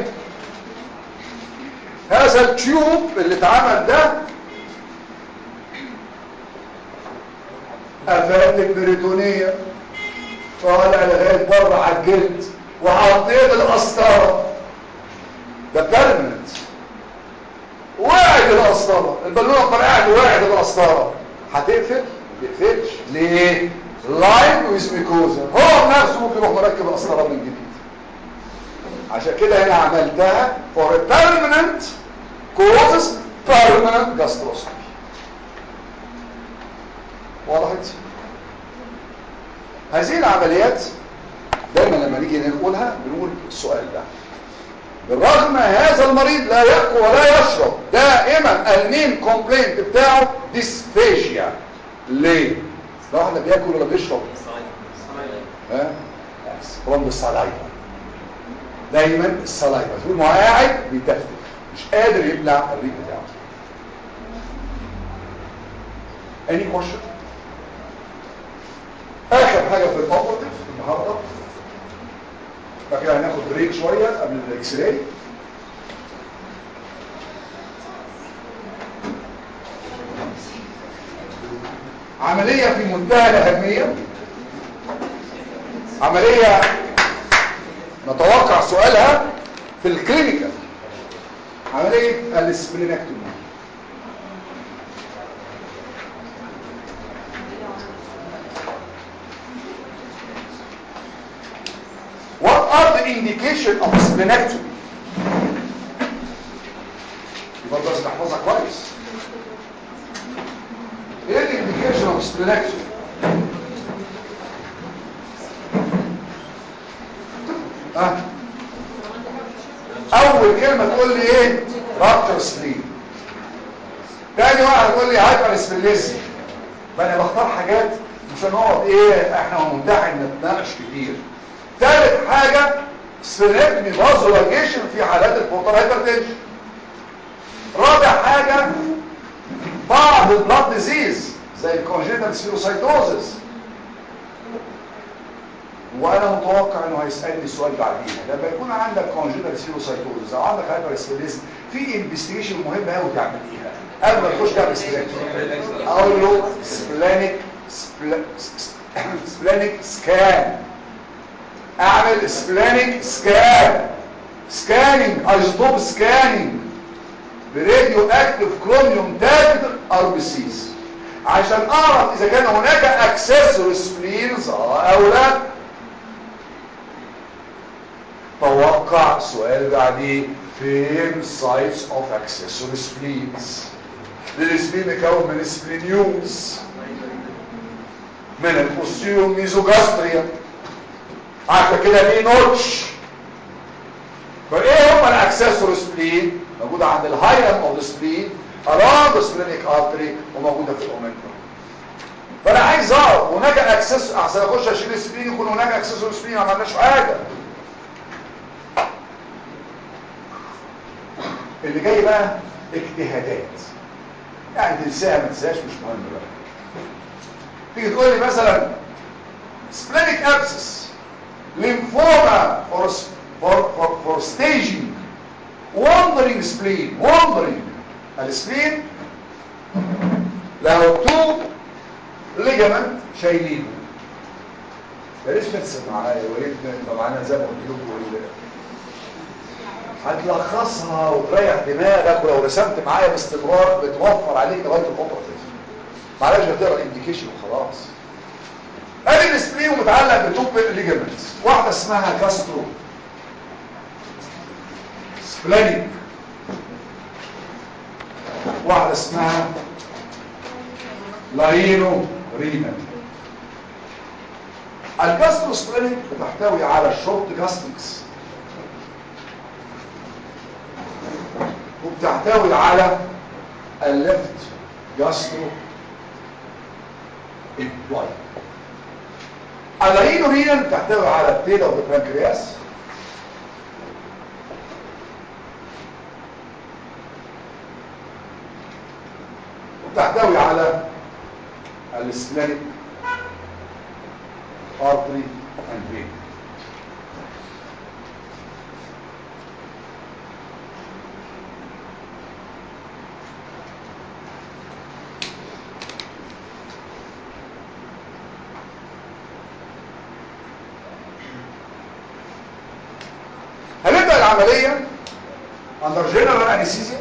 هذا التيوب اللي اتعمل ده قفلت البريتونية طالع لغاية بره على الجلد وحطيت القسطرة ده بيرمننت وقعت القسطرة البالونة طلعت وقعت القسطرة هتقفل؟ ما تقفلش ليه؟ لاين ويز ميكوزا هو نفسه ممكن يروح مركب القسطرة من جديد عشان كده هنا عملتها for a permanent causes permanent gastroscopy وضحت هذه العمليات دايما لما نيجي نقولها بنقول السؤال ده بالرغم هذا المريض لا يأكل ولا يشرب دائما المين كومبلينت بتاعه ديسفيجيا ليه؟ ده واحد لا بياكل ولا بيشرب ها؟ فروم السلايفا دايما السلايفا طول ما هو قاعد بيتفتت مش قادر يبلع الريق بتاعه any question اخر حاجه في الاوبرتيف النهارده بعد كده هناخد بريك شويه قبل الاكس راي عمليه في منتهى الاهميه عملية نتوقع سؤالها في الكلينيكال عملية الاسبلينكتومي What are the indication of splenectomy? يبقى لازم نحفظها كويس. ايه الانديكيشن اوف splenectomy؟ ها؟ اول كلمة تقول لي ايه؟ رابتر سليم. تاني واحد تقول لي هايبر سبليسي. فانا بختار حاجات مش هنقعد ايه احنا ممتحن نتناقش كتير. ثالث حاجة سبليكتمي فازولايجيشن في حالات البورتال هايبرتنشن رابع حاجة بعض البلاد ديزيز زي الكونجنتال سيروسايتوزس وانا متوقع انه هيسالني السؤال بعدين لما يكون عندك كونجنتال سيروسايتوزس او عندك هايبر سبليزم في انفستيجيشن مهم قوي تعمليها قبل ما تخش تعمل سبليكتمي اقول له سبلانيك سبلانيك سكان اعمل سبلانيك سكان سكاننج ايزوتوب سكاننج براديو اكتف كروميوم تاجد ار بي سيز عشان اعرف اذا كان هناك اكسسور سبلينز او لا توقع سؤال بعديه فين سايتس اوف اكسسور سبلينز السبلين مكون من سبلينيوز من البوستيريوم ميزوجاستريا عارفه كده ليه نوتش فايه هم الاكسسور سبلين موجوده عند الهايلم اوف ذا سبلين around the splenic artery وموجوده في الاومنتم فانا عايز اعرف هناك اكسس احسن اخش اشيل السبلين يكون هناك اكسسور سبلين ما عملناش حاجه اللي جاي بقى اجتهادات يعني تنساها ما تنساهاش مش مهم بقى تيجي تقول لي مثلا splenic abscess lymphoma for, for, for, for staging wandering spleen wandering السبلين له تو ليجامنت شايلينه يا ريت ترسم معايا وريت يبقى معانا زي ما قلت لكم هتلخصها وتريح دماغك ولو رسمت معايا باستمرار بتوفر عليك لغايه الاوبراتيف معلش هتقرا الانديكيشن وخلاص ادي السبلين متعلق بتوب ليجامنت واحده اسمها كاسترو سبلانيك واحده اسمها لاينو رينال الجاسترو سبلانيك بتحتوي على الشورت جاستكس وبتحتوي على الليفت جاسترو امبلاي اللاينو رينال بتحتوي على التيلا والبنكرياس تحتوي على السبلانيك artery and vein هنبدأ العملية under general anesthesia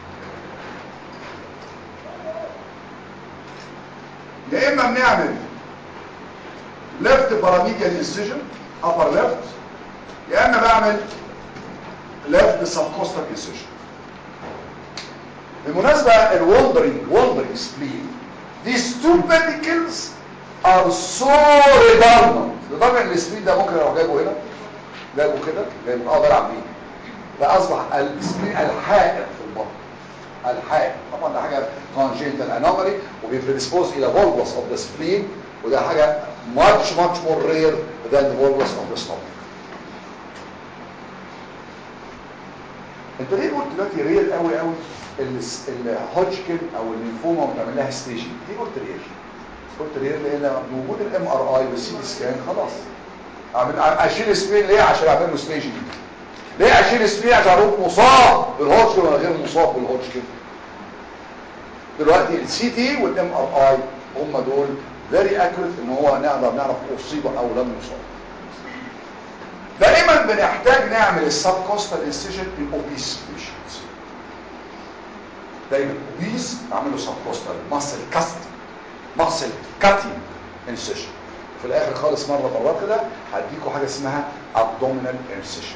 يا اما بنعمل left paramedial incision upper left يا اما بعمل left subcostal incision بالمناسبة الwandering wandering spleen these two pedicles are so redundant لدرجة ان السبلين ده ممكن لو جايبه هنا جايبه كده جايبه اقدر العب بيه ده اصبح السبلين الحائر في البطن الحائر طبعا ده حاجة congenital anomaly وبيديسبوز الى volvulus of the spleen وده حاجة much much more rare than the volvulus of the stomach انت ليه قلت دلوقتي رير قوي قوي الهوجكن او الليمفوما وتعمل لها ستيجنج ليه قلت رير قلت رير لان بوجود الام ار اي والسي تي سكان خلاص اعمل اشيل سبين ليه عشان اعمل له ستيجنج ليه اشيل سبين عشان اروح مصاب بالهوجكن ولا غير مصاب بالهوجكن دلوقتي السي تي والام ار اي هم دول فيري اكوريت ان هو نقدر نعرف اصيب او لم يصاب دائما بنحتاج نعمل السب كوستال انسيجن الاوبيس بيشنتس دايما اوبيس اعمل له سب كوستال ماسل كاست ماسل كاتي انسيجن في الاخر خالص مره مرات كده هديكوا حاجه اسمها ابدومينال انسيجن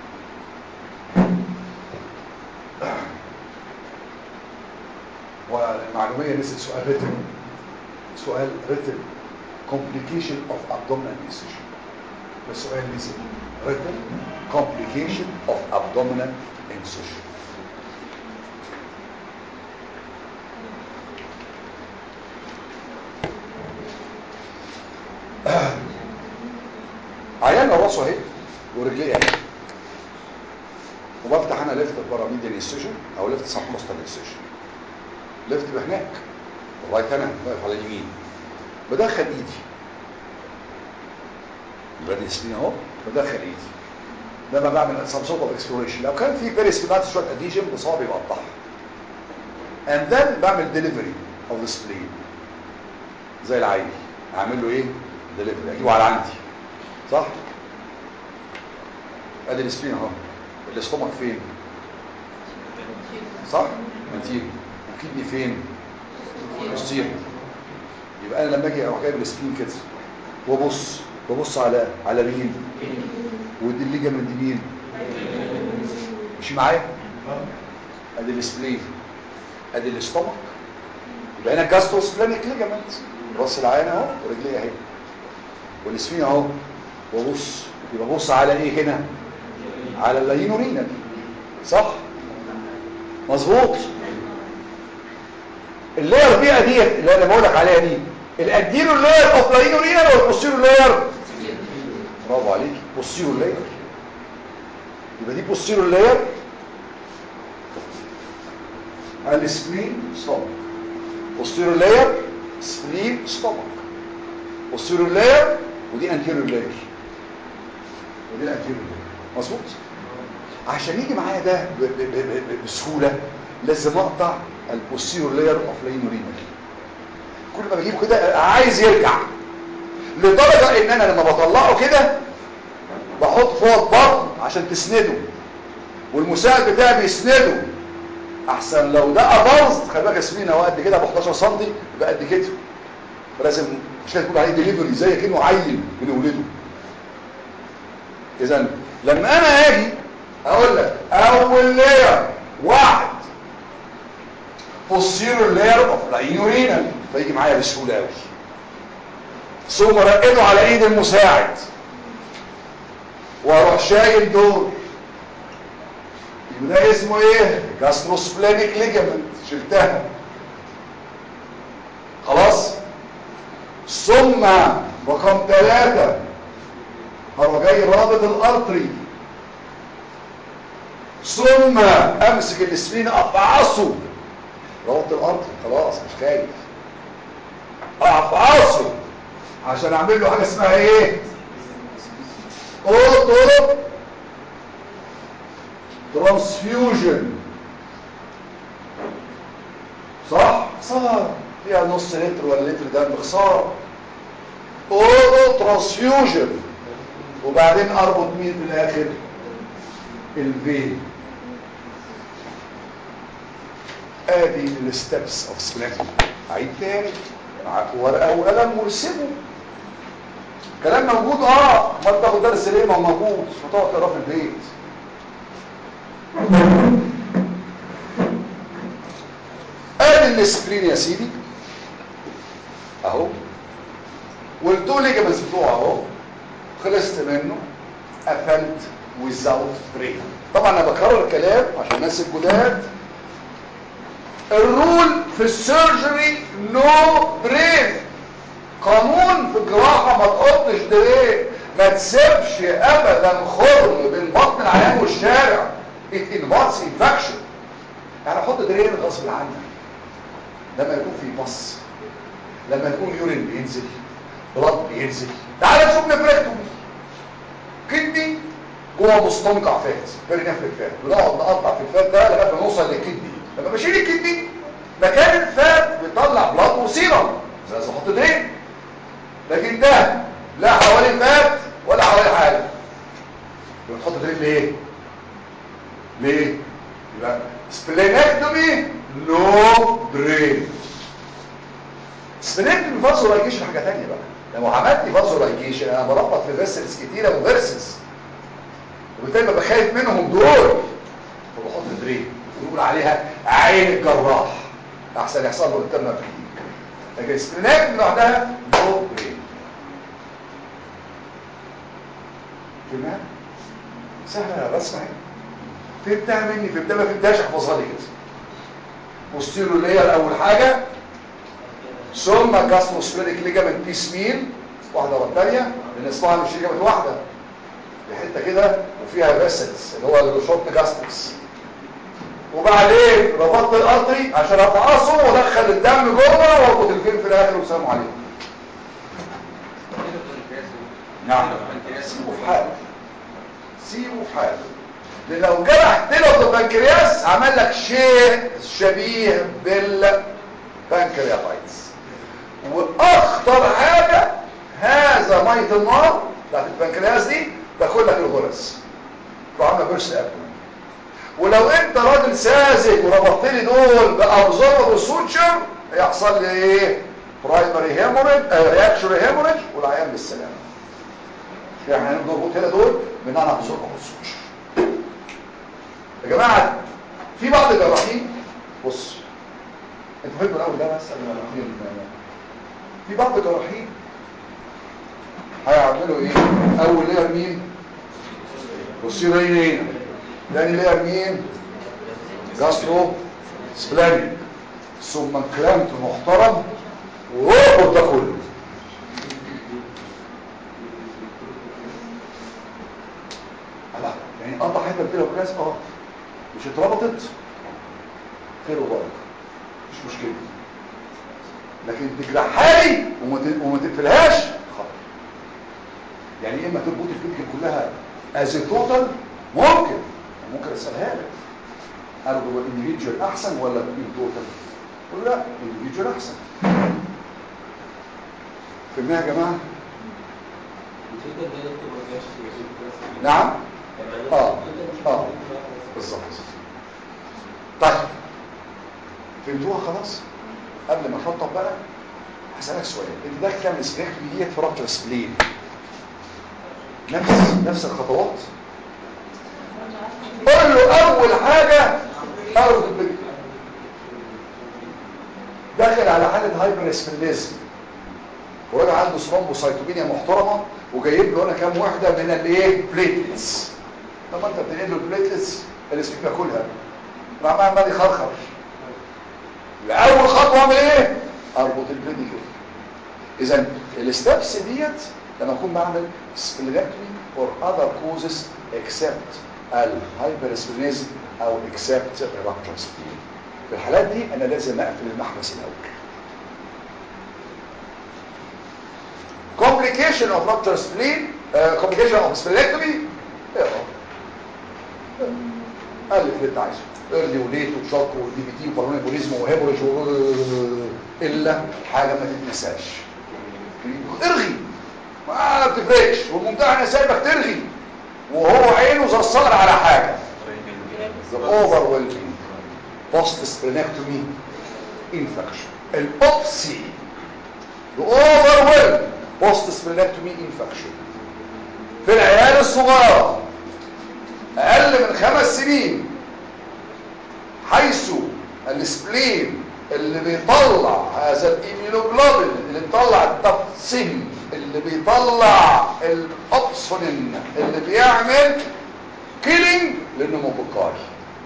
والمعلوميه نسيت سؤال ريتم سؤال ريتم complication of abdominal incision ده سؤال نسيت ريتم complication of abdominal incision عيان راسه اهي ورجليه اهي وبفتح انا ليفت باراميديال انسيجن او ليفت سبكوستال انسيجن ليفت يبقى هناك الرايت انا واقف على اليمين بدخل ايدي يبقى دي سنين اهو بدخل ايدي لما بعمل سم سورت اوف اكسبلوريشن لو كان في بيريسبينات شويه اديجن بصابي بقطعها and then بعمل ديليفري اوف ذا سبلين زي العيل اعمل له ايه ديليفري اجيبه على عندي صح ادي السبلين اهو الاستومك فين صح منتير وكدني فين بوستير يبقى انا لما اجي اروح جايب السبلين كده وابص ببص على على مين ودي الليجا من دي مين مش معايا ادي السبلين ادي الاستومك يبقى هنا جاستروسبلانيك ليجامنت راس العين اهو ورجليه اهي والسفين اهو وابص يبقى بص على ايه هنا على اللينورينال صح مظبوط اللاير دي ديت اللي انا بقول لك عليها دي الاديرو لاير اوف لينورينال ولا البوستيرو لاير برافو عليك بوستيرو لاير يبقى دي بوستيرو لاير على السبلين ستومك بوستيرو لاير سبلين ستومك بوستيرو لاير ودي انتيريور لاير ودي الانتيريور لاير مظبوط عشان يجي معايا ده ب- ب- ب- ب- بسهوله لازم اقطع البوستيرور لاير اوف لينورينال كل ما بجيبه كده عايز يرجع لدرجه ان انا لما بطلعه كده بحط فوق البطن عشان تسنده والمساعد بتاعي بيسنده احسن لو ده ابرز خلي بالك اسمينا هو قد كده ب 11 سم يبقى قد كده فلازم مش تقول عليه ديليفري زي كانه عيل بنولده اذا لما انا اجي اقول لك اول لاير واحد posterior layer of اليورينال فيجي معايا بسهوله قوي ثم رقده على ايد المساعد واروح شايل دول يبقى ده اسمه ايه جاستروسبلانيك ليجامنت شلتها خلاص ثم رقم ثلاثة هروح جاي رابط الارتري ثم امسك الاسفين افعصه رابط الارتري خلاص مش خايف افعصه عشان اعمل له حاجه اسمها ايه اوتو ترانسفيوجن صح خساره فيها نص لتر ولا لتر دم خساره اوتو ترانسفيوجن وبعدين اربط مين في الاخر الفين ادي الستبس اوف سبلاتين عيد تاني معاك ورقه وقلم وارسمه كلام موجود اه ما تاخد درس ليه ما هو موجود وتقعد تقراه في البيت ادي السكرين يا سيدي اهو والتو ليجمنتس بتوعه اهو خلصت منه قفلت without break طبعا انا بكرر الكلام عشان الناس الجداد الرول في السيرجري نو بريك قانون في الجراحه ما تحطش درين ما تسيبش ابدا خرم بين بطن العيان والشارع it invites infection يعني حط درين غصب عنك لما يكون في بص لما يكون يورين بينزل بلط بينزل تعال نشوف نفركتومي كدني جوه مستنقع فات بيرنفرك فات بنقعد نقطع في الفات ده لغايه ما نوصل للكدني لما بشيل الكدني مكان الفات بيطلع بلط وسيرم لازم احط درين لكن ده لا حوالي فات ولا حوالي حاجه يبقى تحط دريل ليه ليه يبقى سبلينكتومي نو دريل سبلينكتومي فازو لايجيشن حاجه ثانيه بقى لو عملت لي فازو لايجيشن انا بربط في فيسلز كتيره وفيرسز وبالتالي ببقى خايف منهم دول فبحط دريل ونقول عليها عين الجراح احسن يحصل له انترنال لكن سبلينكتومي لوحدها نو دريل تمام سهله بس معايا فهمتها مني فهمتها ما فهمتهاش احفظها لي كده بوستيرو لير اول حاجه ثم جاستروسفيريك ليجامنت بيس ميل واحده ورا الثانيه لان اسمها مش ليجامنت واحده دي حته كده وفيها فيسلز اللي هو الشورت جاستريكس وبعدين ربطت الارتري عشان افعصه وادخل الدم جوه واربط الفين في الاخر والسلام عليكم نعم سيبه في حاله سيبه في حاله لان لو جرحت له في البنكرياس عمل لك شيء شبيه بالبنكرياتايتس واخطر حاجه هذا ميه النار بتاعت البنكرياس دي تاخد لك الغرز وعامله بيرس ابل ولو انت راجل ساذج وربطت لي دول بابزوربر وسوتشر هيحصل لي ايه برايمري هيموريج رياكشن هيموريج والعيان بالسلامه يعني هنربط هنا دول بناء على ابزوربر وسوتشر يا جماعه في بعض الجراحين بص انتوا فهمتوا الاول ده بس قبل ما نبتدي في بعض الجراحين هيعملوا ايه اول لير مين بصيرين ثاني لير مين جاسترو سبلانيك ثم كلامت محترم وربط ده كله لا يعني قطع حته كده وكلاس اه مش اتربطت خير وبركه مش مشكله لكن تجرحها لي وما تقفلهاش خطر يعني اما تربط الفيديو كلها از توتال ممكن ممكن اسالها لك قالوا هو الانديفيدوال احسن ولا التوتال قلت لا الانديفيدوال احسن فهمناها يا جماعه نعم اه اه بالظبط طيب فهمتوها خلاص قبل ما نحطها بقى هسألك سؤال انت داخل تعمل سبريكتومي ديت في رابتر سبلين نفس نفس الخطوات قول له اول حاجة ارض البيت داخل على حالة هايبر اسبليزم وراجل عنده ثرومبوسايتوبينيا محترمة وجايب له انا كام وحدة من الايه بليتلتس طب انت بتنقل له البليتلتس الاسفين بياكلها مع عمال يخرخر اول خطوه اعمل ايه اربط البليدي كده اذا الستبس ديت لما اكون بعمل سبلينكتومي فور اذر كوزز اكسبت الهايبرسبلينيزم او اكسبت الرابتشر سبلين في الحالات دي انا لازم اقفل المحبس الاول complication of rupture spleen uh, complication of splenectomy اقرا الف اللي انت عايزه ايرلي وليت وشوك ودي بي تي وبالون بوليزم وهيموريج الا حاجه ما تتنساش ارغي ما بتفرقش والممتحن سايبك ترغي وهو عينه زي الصقر على حاجه the overwhelming post splenectomy infection الاوبسي the overwhelming post splenectomy infection في العيال الصغار اقل من خمس سنين حيث السبلين اللي بيطلع هذا الاميونوجلوبين اللي بيطلع التفصيل اللي بيطلع الاوبسونين اللي بيعمل كيلينج للنموكوكاي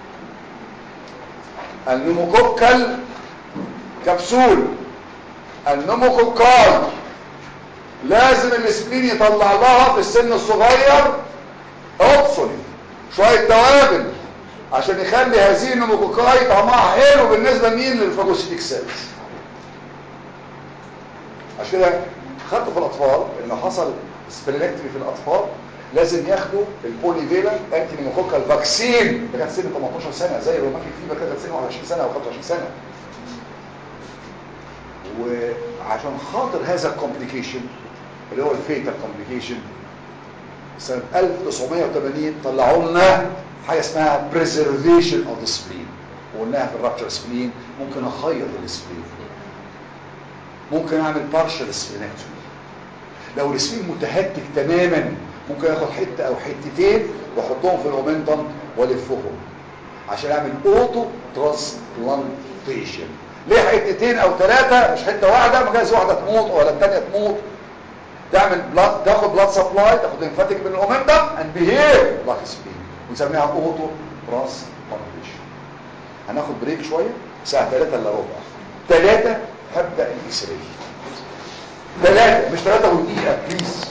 النموكوكال كبسول النموكوكاي لازم السبلين يطلع لها في السن الصغير اوبسونين شوية توابل عشان يخلي هذه النموكوكاي طعمها حلو بالنسبة لمين للفاجوسيتيك سيلز عشان كده خدته في الاطفال انه حصل سبلينكتري في الاطفال لازم ياخدوا البوليفيلا انتي نيموكوكال فاكسين ده كان سن 18 سنه زي الروماتيك فيبر كده سن 21 سنه او 25 سنه وعشان خاطر هذا الكومبليكيشن اللي هو الفيتال كومبليكيشن سنة 1980 طلعوا لنا حاجة اسمها preservation of the spleen وقلناها في الرابتشر سبلين ممكن اخيط السبلين ممكن اعمل partial splenectomy لو السبلين متهتك تماما ممكن اخد حتة او حتتين واحطهم في الاومنتم والفهم عشان اعمل اوتو ترانسبلانتيشن ليه حتتين او ثلاثة مش حتة واحدة ما جايز واحدة تموت ولا الثانية تموت تعمل بلاد تاخد بلاد سبلاي تاخد ليمفاتيك من الاومنتم اند بيهيف لايك سبلين ونسميها اوتو ترانسبلانتيشن هناخد بريك شوية الساعة 3 الا ربع 3 هبدأ الاكس راي 3 مش 3 ودقيقة بليز